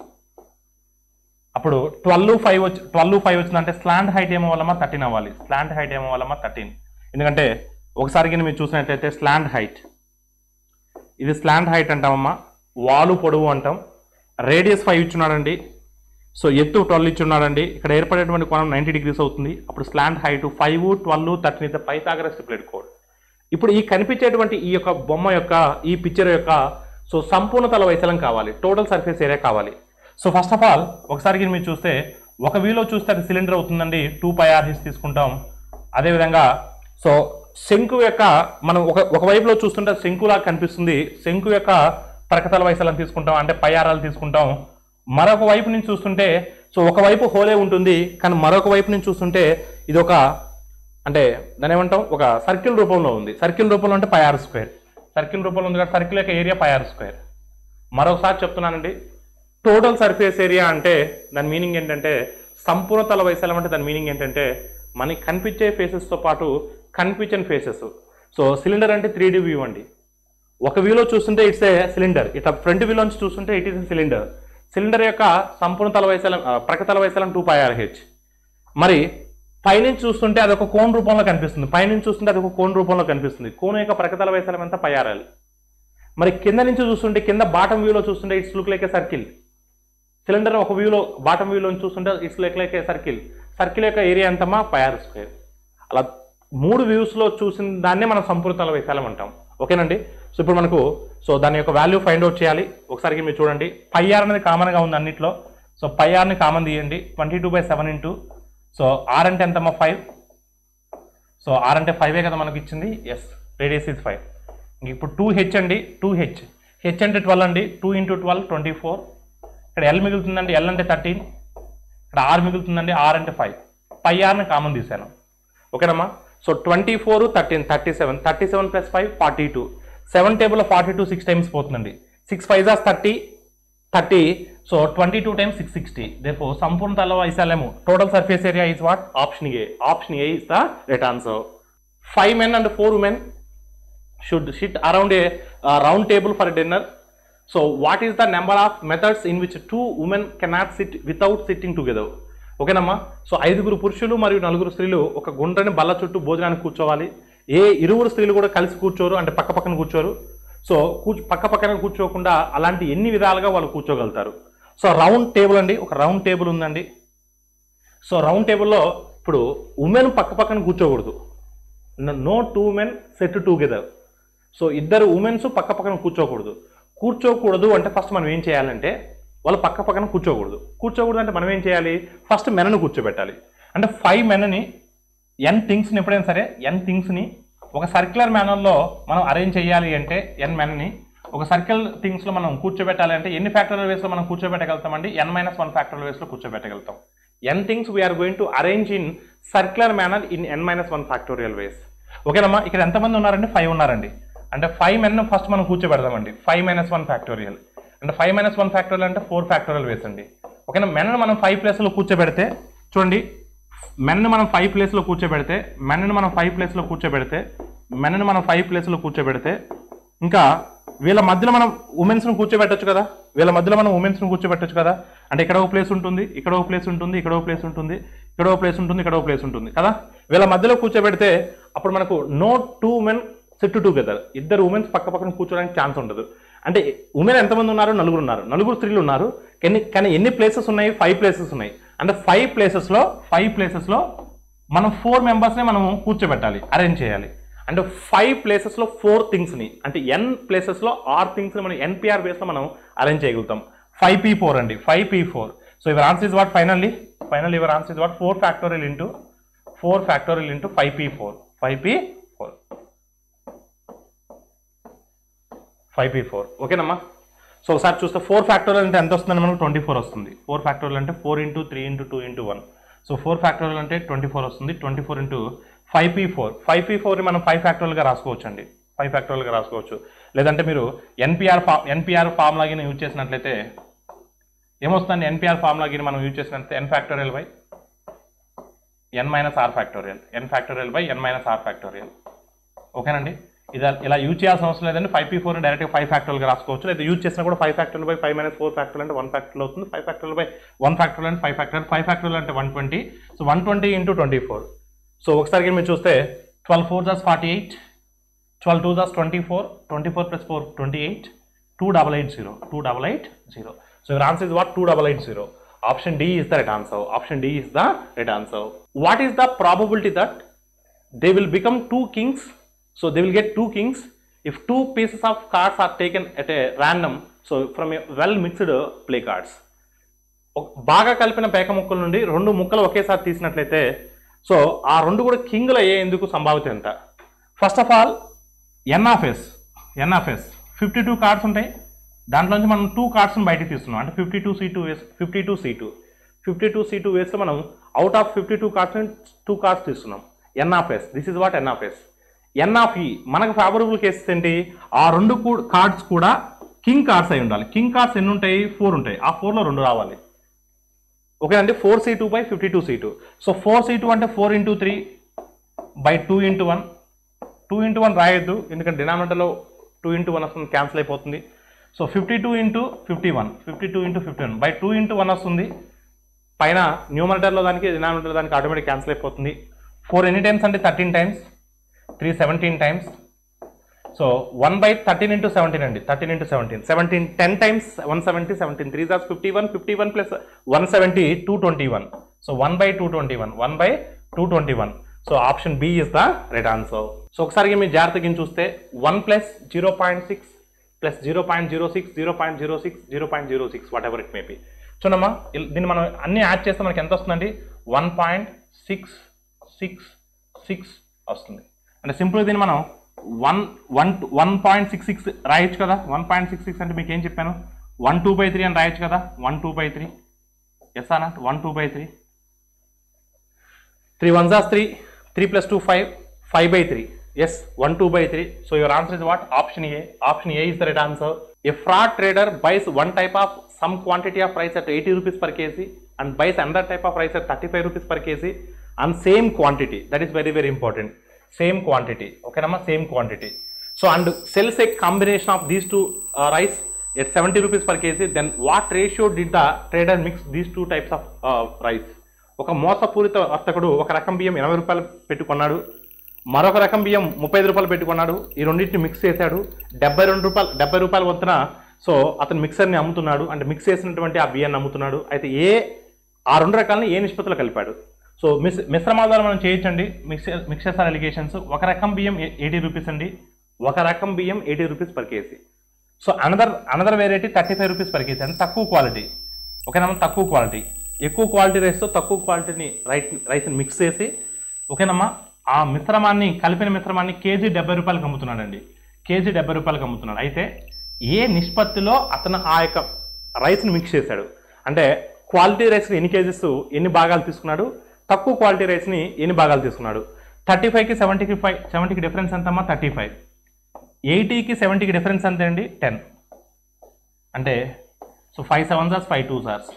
అప్పుడు ట్వెల్వ్ ఫైవ్ వచ్చి ట్వెల్వ్ ఫైవ్ వచ్చిందంటే స్లాండ్ హైట్ ఏమో వల్లమా థర్టీన్ అవ్వాలి స్లాండ్ హైట్ ఏమో వల్లమా థర్టీన్ ఎందుకంటే ఒకసారి కింద మీరు చూసినట్లయితే స్లాండ్ హైట్ ఇది స్లాండ్ హైట్ అంటామమ్మా వాలు పొడవు అంటాం రేడియస్ ఫైవ్ ఇచ్చున్నాడండి సో ఎత్తు ట్వెల్వ్ ఇచ్చున్నాడండి ఇక్కడ ఏర్పడేటువంటి కోణం నైంటీ డిగ్రీస్ అవుతుంది అప్పుడు slant height five twelve thirteen అయితే పైథాగరస్ ప్లేట్ కోడ్ ఇప్పుడు ఈ కనిపించేటువంటి ఈ యొక్క బొమ్మ యొక్క ఈ పిక్చర్ యొక్క సో సంపూర్ణ తల వైశాలం కావాలి టోటల్ సర్ఫేస్ ఏరియా కావాలి సో ఫస్ట్ ఆఫ్ ఆల్ ఒకసారి మీరు చూస్తే ఒక వ్యూలో చూస్తే అది సిలిండర్ అవుతుందండి టూ పై ఆర్హిస్ తీసుకుంటాం అదేవిధంగా సో శంకు యొక్క మనం ఒక ఒక వైపులో చూస్తుంటే శంకులా కనిపిస్తుంది శంకు యొక్క ప్రకతల వైశాలం తీసుకుంటాం అంటే పై ఆరాలు తీసుకుంటాం మరొక వైపు నుంచి చూస్తుంటే సో ఒకవైపు హోలే ఉంటుంది కానీ మరొక వైపు నుంచి చూస్తుంటే ఇది ఒక అంటే దాని ఏమంటాం ఒక సర్కిల్ రూపంలో ఉంది సర్కిల్ రూపంలో అంటే పై ఆర్ స్క్వేర్ సర్కిల్ రూపంలో ఉంది కాబట్టి సర్కిల్ యొక్క ఏరియా పై ఆర్ స్క్వేర్ మరొకసారి చెప్తున్నానండి టోటల్ సర్ఫేస్ ఏరియా అంటే దాని మీనింగ్ ఏంటంటే సంపూర్ణ తల వైశాల్యం అంటే దాని మీనింగ్ ఏంటంటే మనకి కనిపించే ఫేసెస్తో పాటు కనిపించని ఫేసెస్ సో సిలిండర్ అంటే త్రీ డి వ్యూ అండి ఒక వ్యూలో చూస్తుంటే ఇట్స్ ఏ సిలిండర్ ఇట్లా ఫ్రంట్ వ్యూలో నుంచి చూస్తుంటే ఇట్ ఈస్ సిలిండర్ సిలిండర్ యొక్క సంపూర్ణ తల వైశాల్యం ఆ, ప్రకతల వైశాల్యం టూ పై హెచ్ మరి పైనుంచి చూస్తుంటే అది ఒక కోన్ రూపంలో కనిపిస్తుంది పైనుంచి చూస్తుంటే అది ఒక కోన్ రూపంలో కనిపిస్తుంది కోన్ యొక్క ప్రకతల వైశాల్యం ఎంత పై ఆర్ఎల్ మరి కింద నుంచి చూస్తుంటే కింద బాటం వ్యూలో చూస్తుంటే it's look like a circle cylinder ఒక వ్యూలో బాటం వ్యూలో చూస్తుంటే it's like like a circle circle యొక్క ఏరియా ఎంతమా పై ఆర్ స్క్వేర్ అలా మూడు వ్యూస్లో చూసిన దాన్నే మనం సంపూర్ణతల వైశాల్యం అంటాం ఓకేనండి సో ఇప్పుడు మనకు సో దాని యొక్క వాల్యూ ఫైండ్ అవుట్ చేయాలి ఒకసారి మీరు చూడండి పై ఆర్ అనేది కామన్గా ఉంది అన్నిట్లో సో పై ఆర్ని కామన్ తీయండి twenty two by seven into so r అంటే ఎంతమ్మా ఫైవ్ సో ఆర్ అంటే ఫైవే కదా మనకి ఇచ్చింది ఎస్ రేడియస్ ఇస్ ఫైవ్ ఇప్పుడు టూ హెచ్ అండి టూ హెచ్ హెచ్ అంటే ట్వెల్వ్ అండి two into twelve twenty four ఇక్కడ ఎల్ మిగులుతుందండి ఎల్ అంటే థర్టీన్ ఇక్కడ ఆర్ మిగులుతుందండి ఆర్ అంటే ఫైవ్ పై ఆర్ని కామన్ తీసాను ఓకేనమ్మా so twenty four thirteen thirty seven thirty seven plus five forty two seven టేబుల్లో ఫార్టీ టూ సిక్స్ టైమ్స్ పోతుందండి సిక్స్ ఫైవ్ జాస్ thirty thirty so twenty two times six sixty దేపో సంపూర్ణ తల వైశాల్యము total surface area is what option A option A is the right answer five men and four women should sit around a round table for dinner so what is the number of methods in which two women cannot sit without sitting together ఓకేనమ్మా so ఐదుగురు పురుషులు మరియు నలుగురు స్త్రీలు ఒక గుండ్రని బల్ల చుట్టూ భోజనానికి కూర్చోవాలి ఏ ఇరువురు స్త్రీలు కూడా కలిసి కూర్చోరు అంటే పక్క పక్కన కూర్చోరు సో కూర్చో పక్క పక్కన కూర్చోకుండా అలాంటి ఎన్ని విధాలుగా వాళ్ళు కూర్చోగలుగుతారు సో రౌండ్ టేబుల్ అండి ఒక రౌండ్ టేబుల్ ఉందండి సో రౌండ్ టేబుల్లో ఇప్పుడు ఉమెన్ పక్క పక్కన కూర్చోకూడదు no two men sit together so ఇద్దరు ఉమెన్స్ పక్క పక్కన కూర్చోకూడదు కూర్చోకూడదు అంటే ఫస్ట్ మనం ఏం చేయాలంటే వాళ్ళు పక్క పక్కన కూర్చోకూడదు కూర్చోకూడదు అంటే మనం ఏం చేయాలి ఫస్ట్ మెనను కూర్చోబెట్టాలి అంటే ఫైవ్ మెనని ఎన్ థింగ్స్ని ఎప్పుడైనా సరే ఎన్ థింగ్స్ని ఒక సర్క్యులర్ మేనర్లో మనం అరేంజ్ చేయాలి అంటే ఎన్ మెనని ఒక సర్కిల్ థింగ్స్లో మనం కూర్చోబెట్టాలి అంటే ఎన్ని ఫ్యాక్టరల్ వేస్లో మనం కూర్చోబెట్టగలుగుతామండి ఎన్ మైనస్ వన్ ఫ్యాక్టరల్ వేస్లో కూర్చోబెట్టగలుగుతాం n things we are going to arrange in circular manner in n minus one factorial ways ఓకేనమ్మా ఇక్కడ ఎంతమంది ఉన్నారండి ఫైవ్ ఉన్నారండి అంటే ఫైవ్ మెన్ ఫస్ట్ మనం కూర్చోబెడదామండి ఫైవ్ మైనస్ వన్ ఫ్యాక్టోరియల్ అంటే ఫైవ్ మైనస్ వన్ ఫ్యాక్టోరియల్ అంటే ఫోర్ ఫ్యాక్టోరియల్ వేస్ అండి ఓకేనా మెన్ మనం ఫైవ్ ప్లేస్లో కూర్చోబెడితే చూడండి మెన్ను మనం ఫైవ్ ప్లేస్లో కూర్చోబెడితే మెన్ను మనం ఫైవ్ ప్లేస్లో కూర్చోబెడితే మెన్ను మనం ఫైవ్ ప్లేస్లో కూర్చోబెడితే ఇంకా వీళ్ళ మధ్యలో మనం ఉమెన్స్ను కూర్చోబెట్టొచ్చు కదా వీళ్ళ మధ్యలో మనం ఉమెన్స్ను కూర్చోబెట్టొచ్చు కదా అంటే ఇక్కడ ఒక ప్లేస్ ఉంటుంది ఇక్కడ ఒక ప్లేస్ ఉంటుంది ఇక్కడ ఒక ప్లేస్ ఉంటుంది ఇక్కడ ఒక ప్లేస్ ఉంటుంది ఇక్కడ ఒక ప్లేస్ ఉంటుంది కదా వీళ్ళ మధ్యలో కూర్చోబెడితే అప్పుడు మనకు no two men sit together ఇద్దరు ఉమెన్స్ పక్క పక్కన కూర్చోడానికి ఛాన్స్ ఉండదు అంటే ఉమెన్ ఎంతమంది ఉన్నారు నలుగురు ఉన్నారు నలుగురు స్త్రీలు ఉన్నారు కానీ కానీ ఎన్ని ప్లేసెస్ ఉన్నాయి ఫైవ్ ప్లేసెస్ ఉన్నాయి అంటే ఫైవ్ ప్లేసెస్లో ఫైవ్ ప్లేసెస్లో మనం ఫోర్ మెంబర్స్ని మనం కూర్చోబెట్టాలి అరేంజ్ చేయాలి అంటే ఫైవ్ ప్లేసెస్లో ఫోర్ థింగ్స్ని అంటే ఎన్ ప్లేసెస్లో ఆర్ థింగ్స్ని మనం ఎన్పిఆర్ బేస్లో మనం అరేంజ్ చేయగలుగుతాం ఫైవ్ పీ ఫోర్ అండి five P four so your answer is what finally final your answer is what four factorial into four factorial into five P four five P four five P four ఓకేనమ్మా సో ఒకసారి చూస్తే four factorial అంటే ఎంత వస్తుందండి మనకు twenty four వస్తుంది four factorial అంటే four into three into two into one so four factorial అంటే ట్వంటీ ఫోర్ వస్తుంది twenty four into five P four five P ఫోర్ని మనం ఫైవ్ ఫ్యాక్టోరియల్గా రాసుకోవచ్చు అండి ఫైవ్ ఫ్యాక్టోరియల్గా రాసుకోవచ్చు లేదంటే మీరు ఎన్పిఆర్ ఫా ఎన్పిఆర్ ఫార్ములా గిన యూజ్ చేసినట్లయితే ఏమొస్తుందండి ఎన్పిఆర్ ఫార్ములా గిన మనం యూజ్ చేసినట్లయితే n factorial by n minus r factorial n factorial by n minus r factorial ఓకేనండి ఇది ఇలా యూజ్ చేయాల్సిన అవసరం లేదండి ఫైవ్ పీ ఫోర్ డైరెక్ట్గా ఫైవ్ ఫ్యాక్టర్గా రాసుకోవచ్చు లేదా యూజ్ చేసినా కూడా ఫైవ్ ఫ్యాక్టర్లు బై ఫైవ్ మైనస్ ఫోర్ ఫ్యాక్టర్లు అంటే వన్ ఫ్యాక్టర్లు అవుతుంది ఫైవ్ ఫ్యాక్టర్లు బై వన్ ఫ్యాక్టర్లు అంటే ఫైవ్ ఫ్యాక్టర్ ఫైవ్ ఫ్యాక్టర్లు అంటే one twenty so one twenty into twenty four so ఒకసారి మీరు చూస్తే ట్వెల్వ్ ఫోర్ జాస్ ఫార్టీ ఎయిట్ ట్వెల్వ్ టూ జాస్ twenty four twenty four plus four twenty eight two double eight zero two double eight zero so your answer is what two double eight zero option D is the right answer option D is the right answer what is the probability that they will become two kings so they will get two kings if two pieces of cards are taken at a random so from a well mixed uh, play cards ఒక- బాగా కలిపిన పేక ముక్కల నుండి రెండు ముక్కలు ఒకేసారి తీసినట్లయితే so ఆ రెండు కూడా కింగ్లు అయ్యేందుకు సంభావ్యత ఎంత first of all n of S n of S fifty two cards ఉంటాయి దాంట్లోంచి మనం టూ కార్డ్స్ని బయటికి తీస్తున్నాం అంటే fifty two C two ways fifty two C two fifty two C two వేస్తే మనం out of fifty two cards two cards తీస్తున్నాం n of S this is what n of S n of E మనకు ఫేవరబుల్ కేసెస్ ఏంటి ఆ రెండు కార్డ్స్ కూడా కింగ్ కార్డ్స్ అయి ఉండాలి కింగ్ కార్డ్స్ ఎన్ని ఉంటాయి ఫోర్ ఉంటాయి ఆ ఫోర్లో రెండు రావాలి ఓకే అండి four C two by fifty two C two so four C two అంటే four into three by two into one two into one రాయొద్దు ఎందుకంటే డినామినేటర్లో టూ ఇంటూ వన్ వస్తుంది క్యాన్సిల్ అయిపోతుంది so fifty two into fifty one fifty two into fifty one by two into one వస్తుంది పైన న్యూమరేటర్లో దానికి డినామినేటర్ దానికి ఆటోమేటిక్ క్యాన్సిల్ అయిపోతుంది ఫోర్ ఎనీ టైమ్స్ అంటే thirteen times three seventeen times so one by thirteen into seventeen అండి thirteen into seventeen seventeen ten times one seventy seventeen three జాస్ fifty one fifty one plus one seventy two twenty one so one by two twenty one one by two twenty one so option B is the right answer so ఒకసారి మీరు జాగ్రత్తగా చూస్తే one plus zero point six plus zero point zero six zero point zero six zero point zero six what ever it may be చూడమ్మా ఇల్- దీన్ని మనం అన్ని add చేస్తే మనకి ఎంత వస్తుందండి one point six six six వస్తుంది అంటే సింపుల్ దీన్ని మనం one one one point six six రాయొచ్చు కదా వన్ పాయింట్ సిక్స్ సిక్స్ అంటే మీకు ఏం చెప్పాను వన్ టూ బై త్రీ అని రాయొచ్చు కదా one two by three yes అన్న one two by three three one జాస్ three three plus two five five by three yes one two by three so your answer is what option A option A is the right answer a fraud trader buys one type of some quantity of rice at eighty rupees per kg and buys another type of rice at thirty five rupees per kg and same quantity that is very very important same quantity ఓకేనమ్మా same quantity so and sells a combination of these two rice at seventy rupees per kg then what ratio did the trader mix these two types of rice ఒక మోసపూరిత వర్తకుడు ఒక రకం బియ్యం ఎనభై రూపాయలు పెట్టుకున్నాడు మరొక రకం బియ్యం ముప్పై ఐదు రూపాయలు పెట్టుకున్నాడు ఈ రెండింటిని మిక్స్ చేశాడు డెబ్బై రెండు రూపాయలు డెబ్బై రూపాయల వద్దున సో అతను మిక్సర్ని అమ్ముతున్నాడు అంటే మిక్స్ చేసినటువంటి ఆ బియ్యాన్ని అమ్ముతున్నాడు అయితే ఏ ఆ రెండు రకాలని ఏ నిష్పత్తిలో కలిపాడు సో మిస్ మిశ్రమాల ద్వారా మనం చేయొచ్చండి మిక్స్ మిక్సెస్ ఆర్ ఎలిగేషన్స్ ఒక రకం బియ్యం ఎయిటీ రూపీస్ అండి ఒక రకం బియ్యం eighty rupees per kg so another another variety thirty five rupees per kg అంటే తక్కువ క్వాలిటీ ఓకేనా తక్కువ క్వాలిటీ ఎక్కువ క్వాలిటీ రైస్తో తక్కువ క్వాలిటీని రైస్ రైస్ని మిక్స్ చేసి ఓకేనమ్మా ఆ మిశ్రమాన్ని కలిపిన మిశ్రమాన్ని కేజీ డెబ్బై రూపాయలకు అమ్ముతున్నాడండి కేజీ డెబ్బై రూపాయలకు అమ్ముతున్నాడు అయితే ఏ నిష్పత్తిలో అతను ఆ యొక్క రైస్ని మిక్స్ చేశాడు అంటే క్వాలిటీ రైస్ని ఎన్ని కేజీస్ ఎన్ని భాగాలు తీసుకున్నాడు తక్కువ క్వాలిటీ రైస్ని ఎన్ని భాగాలు తీసుకున్నాడు థర్టీ ఫైవ్కి సెవెంటీకి ఫైవ్ సెవెంటీకి డిఫరెన్స్ ఎంతమ్మా థర్టీ ఫైవ్ ఎయిటీకి సెవెంటీకి డిఫరెన్స్ ఎంత అండి టెన్ అంటే సో ఫైవ్ సెవెన్ సార్స్ ఫైవ్ టూ సార్స్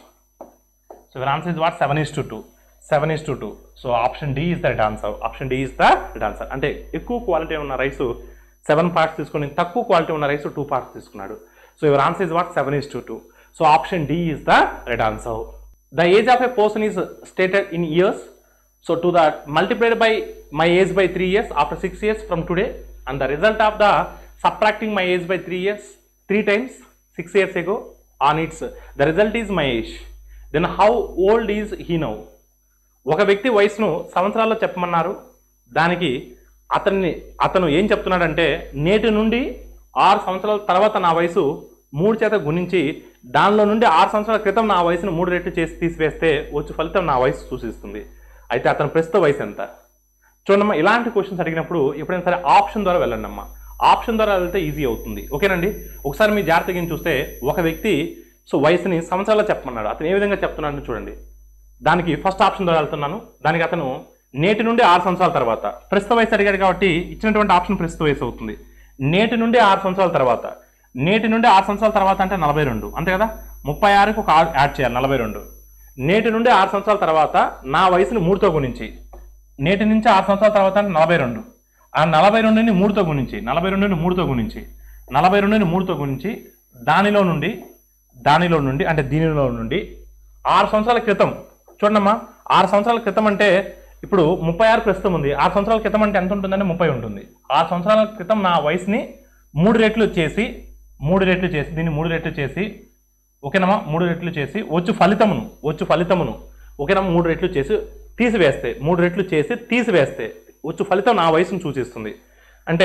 so your answer is what seven is to two seven is to two so option D is the right answer option D is the right answer అంటే ఎక్కువ quality ఉన్న rice seven parts తీసుకుని తక్కువ quality ఉన్న rice two parts తీసుకున్నాడు so your answer is what seven is to two so option D is the right answer the age of a person is stated in years so to that multiplied by my age by 3 years after 6 years from today and the result of the subtracting my age by 3 years 3 times 6 years ago on its the result is my age then how old is he now ఒక వ్యక్తి వయసును సంవత్సరాల్లో చెప్పమన్నారు దానికి అతన్ని అతను ఏం చెప్తున్నాడంటే నేటి నుండి ఆరు సంవత్సరాల తర్వాత నా వయసు మూడు చేత గుణించి దానిలో నుండి ఆరు సంవత్సరాల క్రితం నా వయసును మూడు రెట్లు చేసి తీసివేస్తే వచ్చి ఫలితం నా వయసు సూచిస్తుంది అయితే అతని ప్రస్తుత వయసు ఎంత చూడమ్మా ఇలాంటి క్వశ్చన్స్ అడిగినప్పుడు ఎప్పుడైనా సరే ఆప్షన్ ద్వారా వెళ్ళండి అమ్మా ఆప్షన్ ద్వారా వెళ్తే ఈజీ అవుతుంది ఓకేనండి ఒకసారి మీ జాగ్రత్తగా చూస్తే ఒక వ్యక్తి సో వయసుని సంవత్సరాలు చెప్పమన్నాడు అతను ఏ విధంగా చెప్తున్నాడు చూడండి దానికి ఫస్ట్ ఆప్షన్ ద్వారా వెళ్తున్నాను దానికి అతను నేటి నుండి ఆరు సంవత్సరాల తర్వాత ప్రస్తుత వయసు అడిగాడు కాబట్టి ఇచ్చినటువంటి ఆప్షన్ ప్రస్తుత వయసు అవుతుంది నేటి నుండి ఆరు సంవత్సరాల తర్వాత నేటి నుండి ఆరు సంవత్సరాల తర్వాత అంటే నలభై రెండు అంతే కదా ముప్పై ఆరుకి ఒక ఆరు యాడ్ చేయాలి నలభై రెండు నేటి నుండి ఆరు సంవత్సరాల తర్వాత నా వయసుని మూడుతో గుణించి నేటి నుంచి ఆరు సంవత్సరాల తర్వాత అంటే నలభై రెండు ఆ నలభై రెండుని మూడుతో గుణించి నలభై రెండుని మూడుతో గుణించి నలభై రెండుని మూడుతో గుణించి దానిలో నుండి దానిలో నుండి అంటే దీనిలో నుండి ఆరు సంవత్సరాల క్రితం చూడమ్మా ఆరు సంవత్సరాల క్రితం అంటే ఇప్పుడు ముప్పై ఆరు ప్రస్తుతం ఉంది ఆరు సంవత్సరాల క్రితం అంటే ఎంత ఉంటుందంటే ముప్పై ఉంటుంది ఆరు సంవత్సరాల క్రితం నా వయసుని మూడు రెట్లు చేసి మూడు రెట్లు చేసి దీన్ని మూడు రెట్లు చేసి ఓకేనమ్మా మూడు రెట్లు చేసి వచ్చు ఫలితమును వచ్చు ఫలితమును ఓకేనమ్మా మూడు రెట్లు చేసి తీసివేస్తే మూడు రెట్లు చేసి తీసివేస్తే వచ్చు ఫలితం నా వయసును సూచిస్తుంది అంటే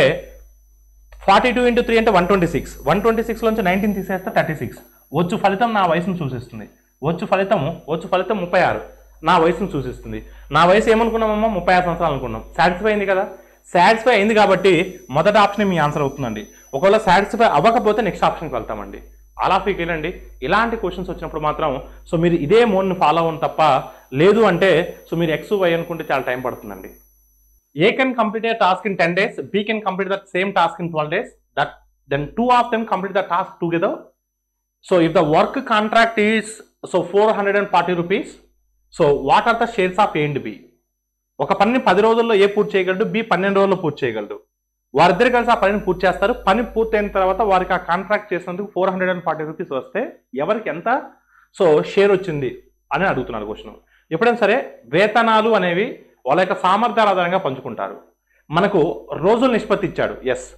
ఫార్టీ టూ ఇంటూ త్రీ అంటే one twenty six one twenty సిక్స్లోంచి నైన్టీన్ తీసేస్తే థర్టీ సిక్స్ వచ్చు ఫలితం నా వయసును సూచిస్తుంది వచ్చు ఫలితము వచ్చు ఫలితం ముప్పై ఆరు నా వయసును సూచిస్తుంది నా వయసు ఏమనుకున్నామమ్మా ముప్పై ఆరు సంవత్సరాలు అనుకున్నాం సాటిస్ఫై అయింది కదా సాటిస్ఫై అయింది కాబట్టి మొదటి ఆప్షన్ మీ ఆన్సర్ అవుతుందండి ఒకవేళ సాటిస్ఫై అవ్వకపోతే నెక్స్ట్ ఆప్షన్కి వెళ్తామండి అలా ఫీక్ వెళ్ళండి ఇలాంటి క్వశ్చన్స్ వచ్చినప్పుడు మాత్రం సో మీరు ఇదే మోడ్ని ఫాలో అవ్వను తప్ప లేదు అంటే సో మీరు ఎక్స్ వై అనుకుంటే చాలా టైం పడుతుందండి A can complete a task in 10 days, B can complete that same task in 12 days, that then two of them complete the task together. So if the work contract is so 440 rupees, so what are the shares of A and B? ఒక పనిని పది రోజుల్లో ఏ పూర్తి చేయగలడు B పన్నెండు రోజుల్లో పూర్తి చేయగలడు వారిద్దరు కలిసి ఆ పనిని పూర్తి చేస్తారు పని పూర్తయిన తర్వాత వారికి ఆ కాంట్రాక్ట్ చేసినందుకు four hundred and forty rupees వస్తే ఎవరికి ఎంత సో షేర్ వచ్చింది అని అడుగుతున్నారు క్వశ్చన్ ఎప్పుడైనా సరే వేతనాలు అనేవి వాళ్ళ యొక్క సామర్థ్యాల ఆధారంగా పంచుకుంటారు మనకు రోజుల నిష్పత్తి ఇచ్చాడు ఎస్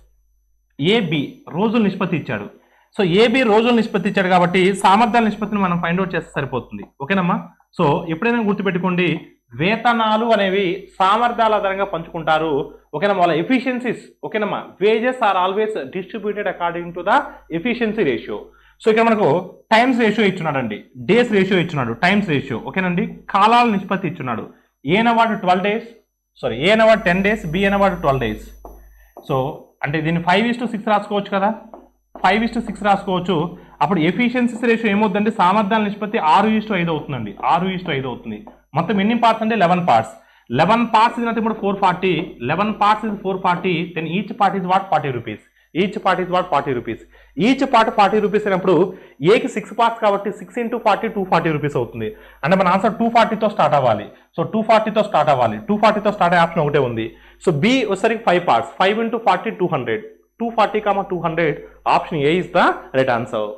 ఏబి రోజుల నిష్పత్తి ఇచ్చాడు సో ఏబి రోజుల నిష్పత్తి ఇచ్చాడు కాబట్టి సామర్థ్యాల నిష్పత్తిని మనం ఫైండ్ అవుట్ చేస్తే సరిపోతుంది ఓకేనమ్మా సో ఎప్పుడైనా గుర్తుపెట్టుకోండి వేతనాలు అనేవి సామర్థ్యాల ఆధారంగా పంచుకుంటారు ఓకేనమ్మా వాళ్ళ ఎఫిషియన్సీస్ ఓకేనమ్మా wages are always distributed according to the efficiency ratio so ఇక్కడ మనకు టైమ్స్ రేషియో ఇచ్చున్నాడండి డేస్ రేషియో ఇచ్చున్నాడు టైమ్స్ రేషియో ఓకేనండి కాలాల నిష్పత్తి ఇచ్చున్నాడు A award twelve days sorry A award ten days B award twelve days so అంటే దీన్ని ఫైవ్ ఇస్ టు సిక్స్ రాసుకోవచ్చు కదా ఫైవ్ ఇస్ టు సిక్స్ రాసుకోవచ్చు అప్పుడు ఎఫిషియన్సీస్ రేషియో ఏమవుతుందంటే సామర్థ్యాల నిష్పత్తి ఆరు ఇస్ టు ఐదు అవుతుందండి ఆరు ఇస్ టు ఐదు అవుతుంది మొత్తం ఎన్ని పార్ట్స్ అంటే లెవెన్ పార్ట్స్ లెవెన్ పార్ట్స్ ఇది ఇప్పుడు ఫోర్ ఫార్టీ లెవెన్ పార్ట్స్ ఇది four forty then each part is what forty rupees each part is what forty rupees each part forty rupees అయినప్పుడు ఏకి సిక్స్ పార్ట్స్ కాబట్టి six into forty two forty rupees అవుతుంది అంటే మన answer two ఫార్టీతో start అవ్వాలి so two ఫార్టీతో start అవ్వాలి టూ ఫార్టీతో స్టార్ట్ అయ్యే ఆప్షన్ ఒకటే ఉంది సో బి వచ్చేసరికి five parts five into forty two hundred two forty comma two hundred option A is the right answer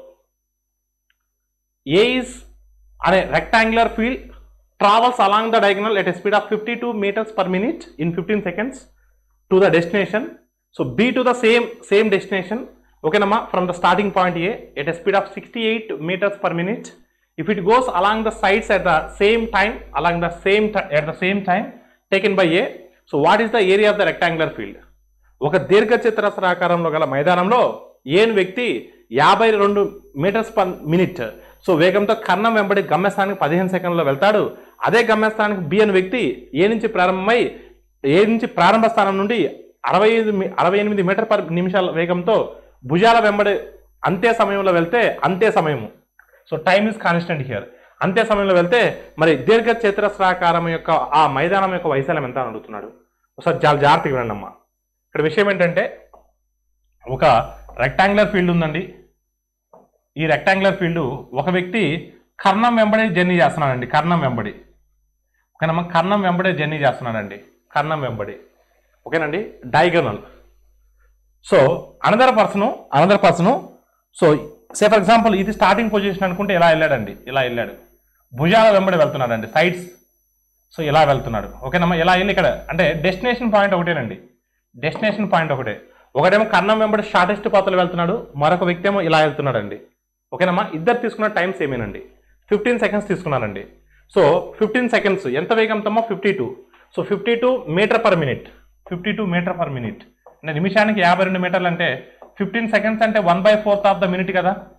A is అనే rectangular field travels along the diagonal at a speed of 52 meters per minute in 15 seconds to the destination. So B to the same same destination. Okay, Nama, from the starting point A at a speed of 68 meters per minute. If it goes along the sides at the same time, along the same ti- at the same time taken by A. So what is the area of the rectangular field? ఒక దీర్ఘచతురస్రాకారంలో గల మైదానంలో ఏను వ్యక్తి యాభై రెండు metres per minute so వేగంతో కన్నం వెంబడి గమ్యస్థానానికి పదిహేను సెకండ్లో వెళ్తాడు అదే గమ్యస్థానానికి బి అని వ్యక్తి ఏ నుంచి ప్రారంభమై ఏ నుంచి ప్రారంభ స్థానం నుండి అరవై ఐదు మీ- అరవై ఎనిమిది మీటర్ పర్ నిమిషాల వేగంతో భుజాల వెంబడి అంతే సమయంలో వెళ్తే అంతే సమయము so time is constant here అంతే సమయంలో వెళ్తే మరి దీర్ఘ చతురస్రాకారం యొక్క ఆ మైదానం యొక్క వైశాల్యం ఎంత అని అడుగుతున్నాడు ఒకసారి చాలా జాగ్రత్తగా వినండి అమ్మా ఇక్కడ విషయం ఏంటంటే ఒక రెక్టాంగులర్ ఫీల్డ్ ఉందండి ఈ రెక్టాంగులర్ ఫీల్డ్ ఒక వ్యక్తి కర్ణం వెంబడి జర్నీ చేస్తున్నాడండి కర్ణం వెంబడి ఓకేనమ్మా కర్ణం వెంబడే జర్నీ చేస్తున్నాడండి కర్ణం వెంబడి ఓకేనండి diagonal so another person another person so say for example ఇది స్టార్టింగ్ పొజిషన్ అనుకుంటే ఇలా వెళ్ళాడండి ఇలా వెళ్ళాడు భుజాల వెంబడి వెళ్తున్నాడండి సైడ్స్ సో ఇలా వెళ్తున్నాడు ఓకేనమ్మా ఇలా వెళ్ళి ఇక్కడ అంటే డెస్టినేషన్ పాయింట్ ఒకటేనండి డెస్టినేషన్ పాయింట్ ఒకటే ఒకటేమో కన్నం వెంబడి షార్టెస్ట్ పాతలు వెళ్తున్నాడు మరొక వ్యక్తి ఏమో ఇలా వెళ్తున్నాడండి ఓకేనమ్మా ఇద్దరు తీసుకున్న టైం సేమేనండి ఫిఫ్టీన్ సెకండ్స్ తీసుకున్నారండి సో ఫిఫ్టీన్ సెకండ్స్ ఎంత వేగంతమ్మో fifty two so fifty two meter per minute fifty two meter per minute అంటే నిమిషానికి యాభై రెండు మీటర్లు అంటే ఫిఫ్టీన్ సెకండ్స్ అంటే one by fourth of the minute కదా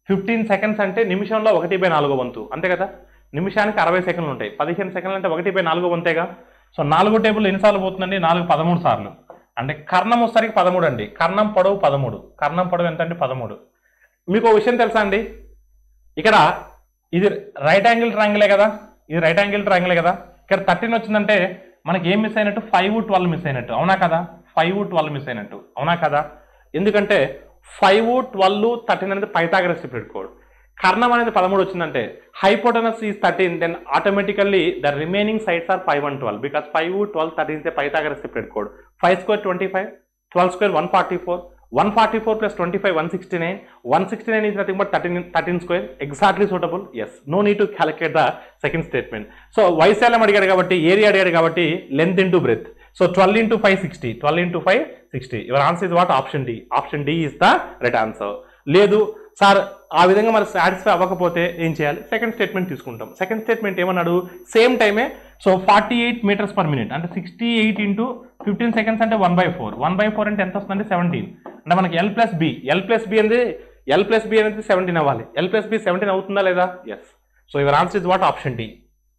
ఫిఫ్టీన్ సెకండ్స్ అంటే నిమిషంలో ఒకటి బై నాలుగో వంతు అంతే కదా నిమిషానికి అరవై సెకండ్లు ఉంటాయి పదిహేను సెకండ్లు అంటే ఒకటి బై నాలుగో వంతేగా సో నాలుగో టేబుల్ ఎన్నిసార్లు పోతుందండి నాలుగు పదమూడు సార్లు అంటే కర్ణం వచ్చేసరికి పదమూడు అండి కర్ణం పొడవు పదమూడు కర్ణం పొడవు ఎంత అంటే పదమూడు మీకు ఒక విషయం తెలుసా అండి ఇక్కడ ఇది రైట్ యాంగిల్ ట్రాంగిలే కదా ఇది రైట్ యాంగిల్ ట్రాంగిలే కదా ఇక్కడ థర్టీన్ వచ్చిందంటే మనకి ఏం మిస్ అయినట్టు ఫైవ్ ట్వెల్వ్ మిస్ అయినట్టు అవునా కదా ఫైవ్ ట్వెల్వ్ మిస్ అయినట్టు అవునా కదా ఎందుకంటే ఫైవ్ ట్వెల్వ్ థర్టీన్ అనేది పైథాగరస్ స్ప్లిట్ కోడ్ కర్ణం అనేది పదమూడు వచ్చిందంటే hypotenuse is thirteen then automatically the remaining sides are five and twelve because five twelve thirteen Pythagoras split code five square twenty five twelve square one forty four one forty four plus twenty five one sixty nine one sixty nine is nothing but thirteen thirteen square exactly suitable yes no need to calculate the second statement so వైశాల్యం అడిగాడు కాబట్టి area అడిగాడు కాబట్టి length into breadth so twelve into five sixty twelve into five sixty your answer is what option D option D is the right answer లేదు sir ఆ విధంగా మరి satisfy అవ్వకపోతే ఏం చేయాలి సెకండ్ స్టేట్మెంట్ తీసుకుంటాం సెకండ్ స్టేట్మెంట్ ఏమన్నాడు సేమ్ టైమే so forty eight meters per minute అంటే sixty eight into fifteen seconds అంటే one by four one by four అంటే ఎంత వస్తుందంటే సెవెంటీన్ అంటే మనకి L plus B L plus B అనేది ఎల్ ప్లస్ బి అనేది సెవెంటీన్ అవ్వాలి ఎల్ ప్లస్ బి సెవెంటీన్ అవుతుందా లేదా yes so your answer is what option D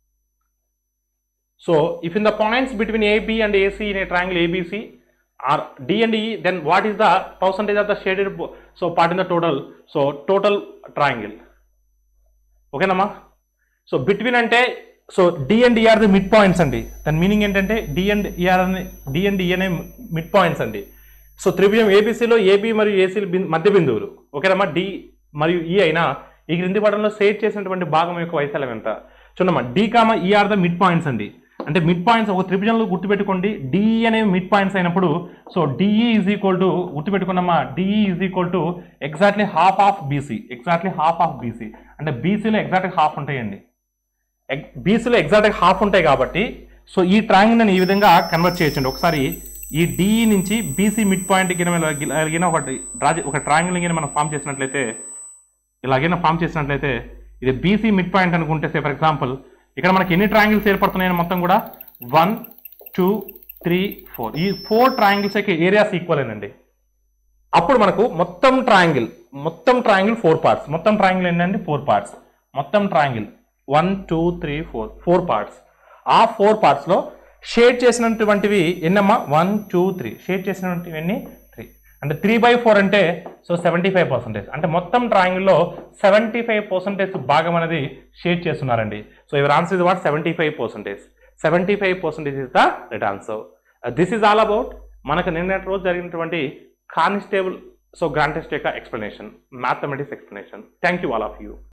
So, if in the points between AB and AC in a triangle ABC are D and E, then what is the percentage of the shaded bo- so part in the total? So, total triangle. ఓకేనమ్మా so between అంటే so D and E are the mid points అండి దాని meaning ఏంటంటే D and E are అనే D and E అనే mid points అండి so త్రిభుజం ఏబీసీలో AB మరియు ఏసీ మధ్య బిందువులు ఓకేనమ్మా డి మరియు ఈ అయినా ఈ క్రింది పడంలో సేట్ చేసినటువంటి భాగం యొక్క వైశాల్యం ఎంత చూడమ్మా D comma E are the mid points అండి అంటే మిడ్ పాయింట్స్ ఒక త్రిభుజంలో గుర్తుపెట్టుకోండి డిఈ అనేవి మిడ్ పాయింట్స్ అయినప్పుడు so DE is equal to గుర్తుపెట్టుకున్నమ్మా DE is equal to exactly half of BC exactly half of BC అంటే బీసీలో ఎగ్జాక్ట్గా హాఫ్ ఉంటాయండి బీసీలో ఎగ్జాక్ట్గా హాఫ్ ఉంటాయి కాబట్టి సో ఈ ట్రాంగిల్ ఈ విధంగా కన్వర్ట్ చేయొచ్చండి ఒకసారి ఈ డిఈ నుంచి బీసీ మిడ్ పాయింట్ గిన ఒకటి డ్రా చే- ఒక ట్రాంగిల్ గిన మనం ఫామ్ చేసినట్లయితే ఇలాగైనా ఫామ్ చేసినట్లయితే ఇది బీసీ మిడ్ పాయింట్ అనుకుంటే సే ఫర్ ఎగ్జాంపుల్ ఇక్కడ మనకి ఎన్ని ట్రయాంగిల్స్ ఏర్పడుతున్నాయని మొత్తం కూడా వన్ టూ త్రీ ఫోర్ ఈ ఫోర్ ట్రయాంగిల్స్ యొక్క ఏరియాస్ ఈక్వల్ అండి అప్పుడు మనకు మొత్తం ట్రయాంగిల్ మొత్తం ట్రయాంగిల్ ఫోర్ పార్ట్స్ మొత్తం ట్రయాంగిల్ ఏంటంటే ఫోర్ పార్ట్స్ మొత్తం triangle one two three four four parts ఆ ఫోర్ పార్ట్స్లో షేడ్ చేసినటువంటివి ఎన్నమ్మా వన్ టూ త్రీ షేడ్ చేసినటువంటివి ఎన్ని త్రీ అంటే త్రీ బై ఫోర్ అంటే సో సెవెంటీ ఫైవ్ పర్సెంటేజ్ అంటే మొత్తం ట్రయాంగిల్లో సెవెంటీ ఫైవ్ పర్సెంటేజ్ భాగం అనేది షేడ్ చేస్తున్నారండి so your answer is what seventy five percentage seventy five percentage is the right answer this is all about మనకు నిన్నటి రోజు జరిగినటువంటి కానిస్టేబుల్ సో గ్రాంటెస్ట్ యొక్క explanation mathematics explanation thank you all of you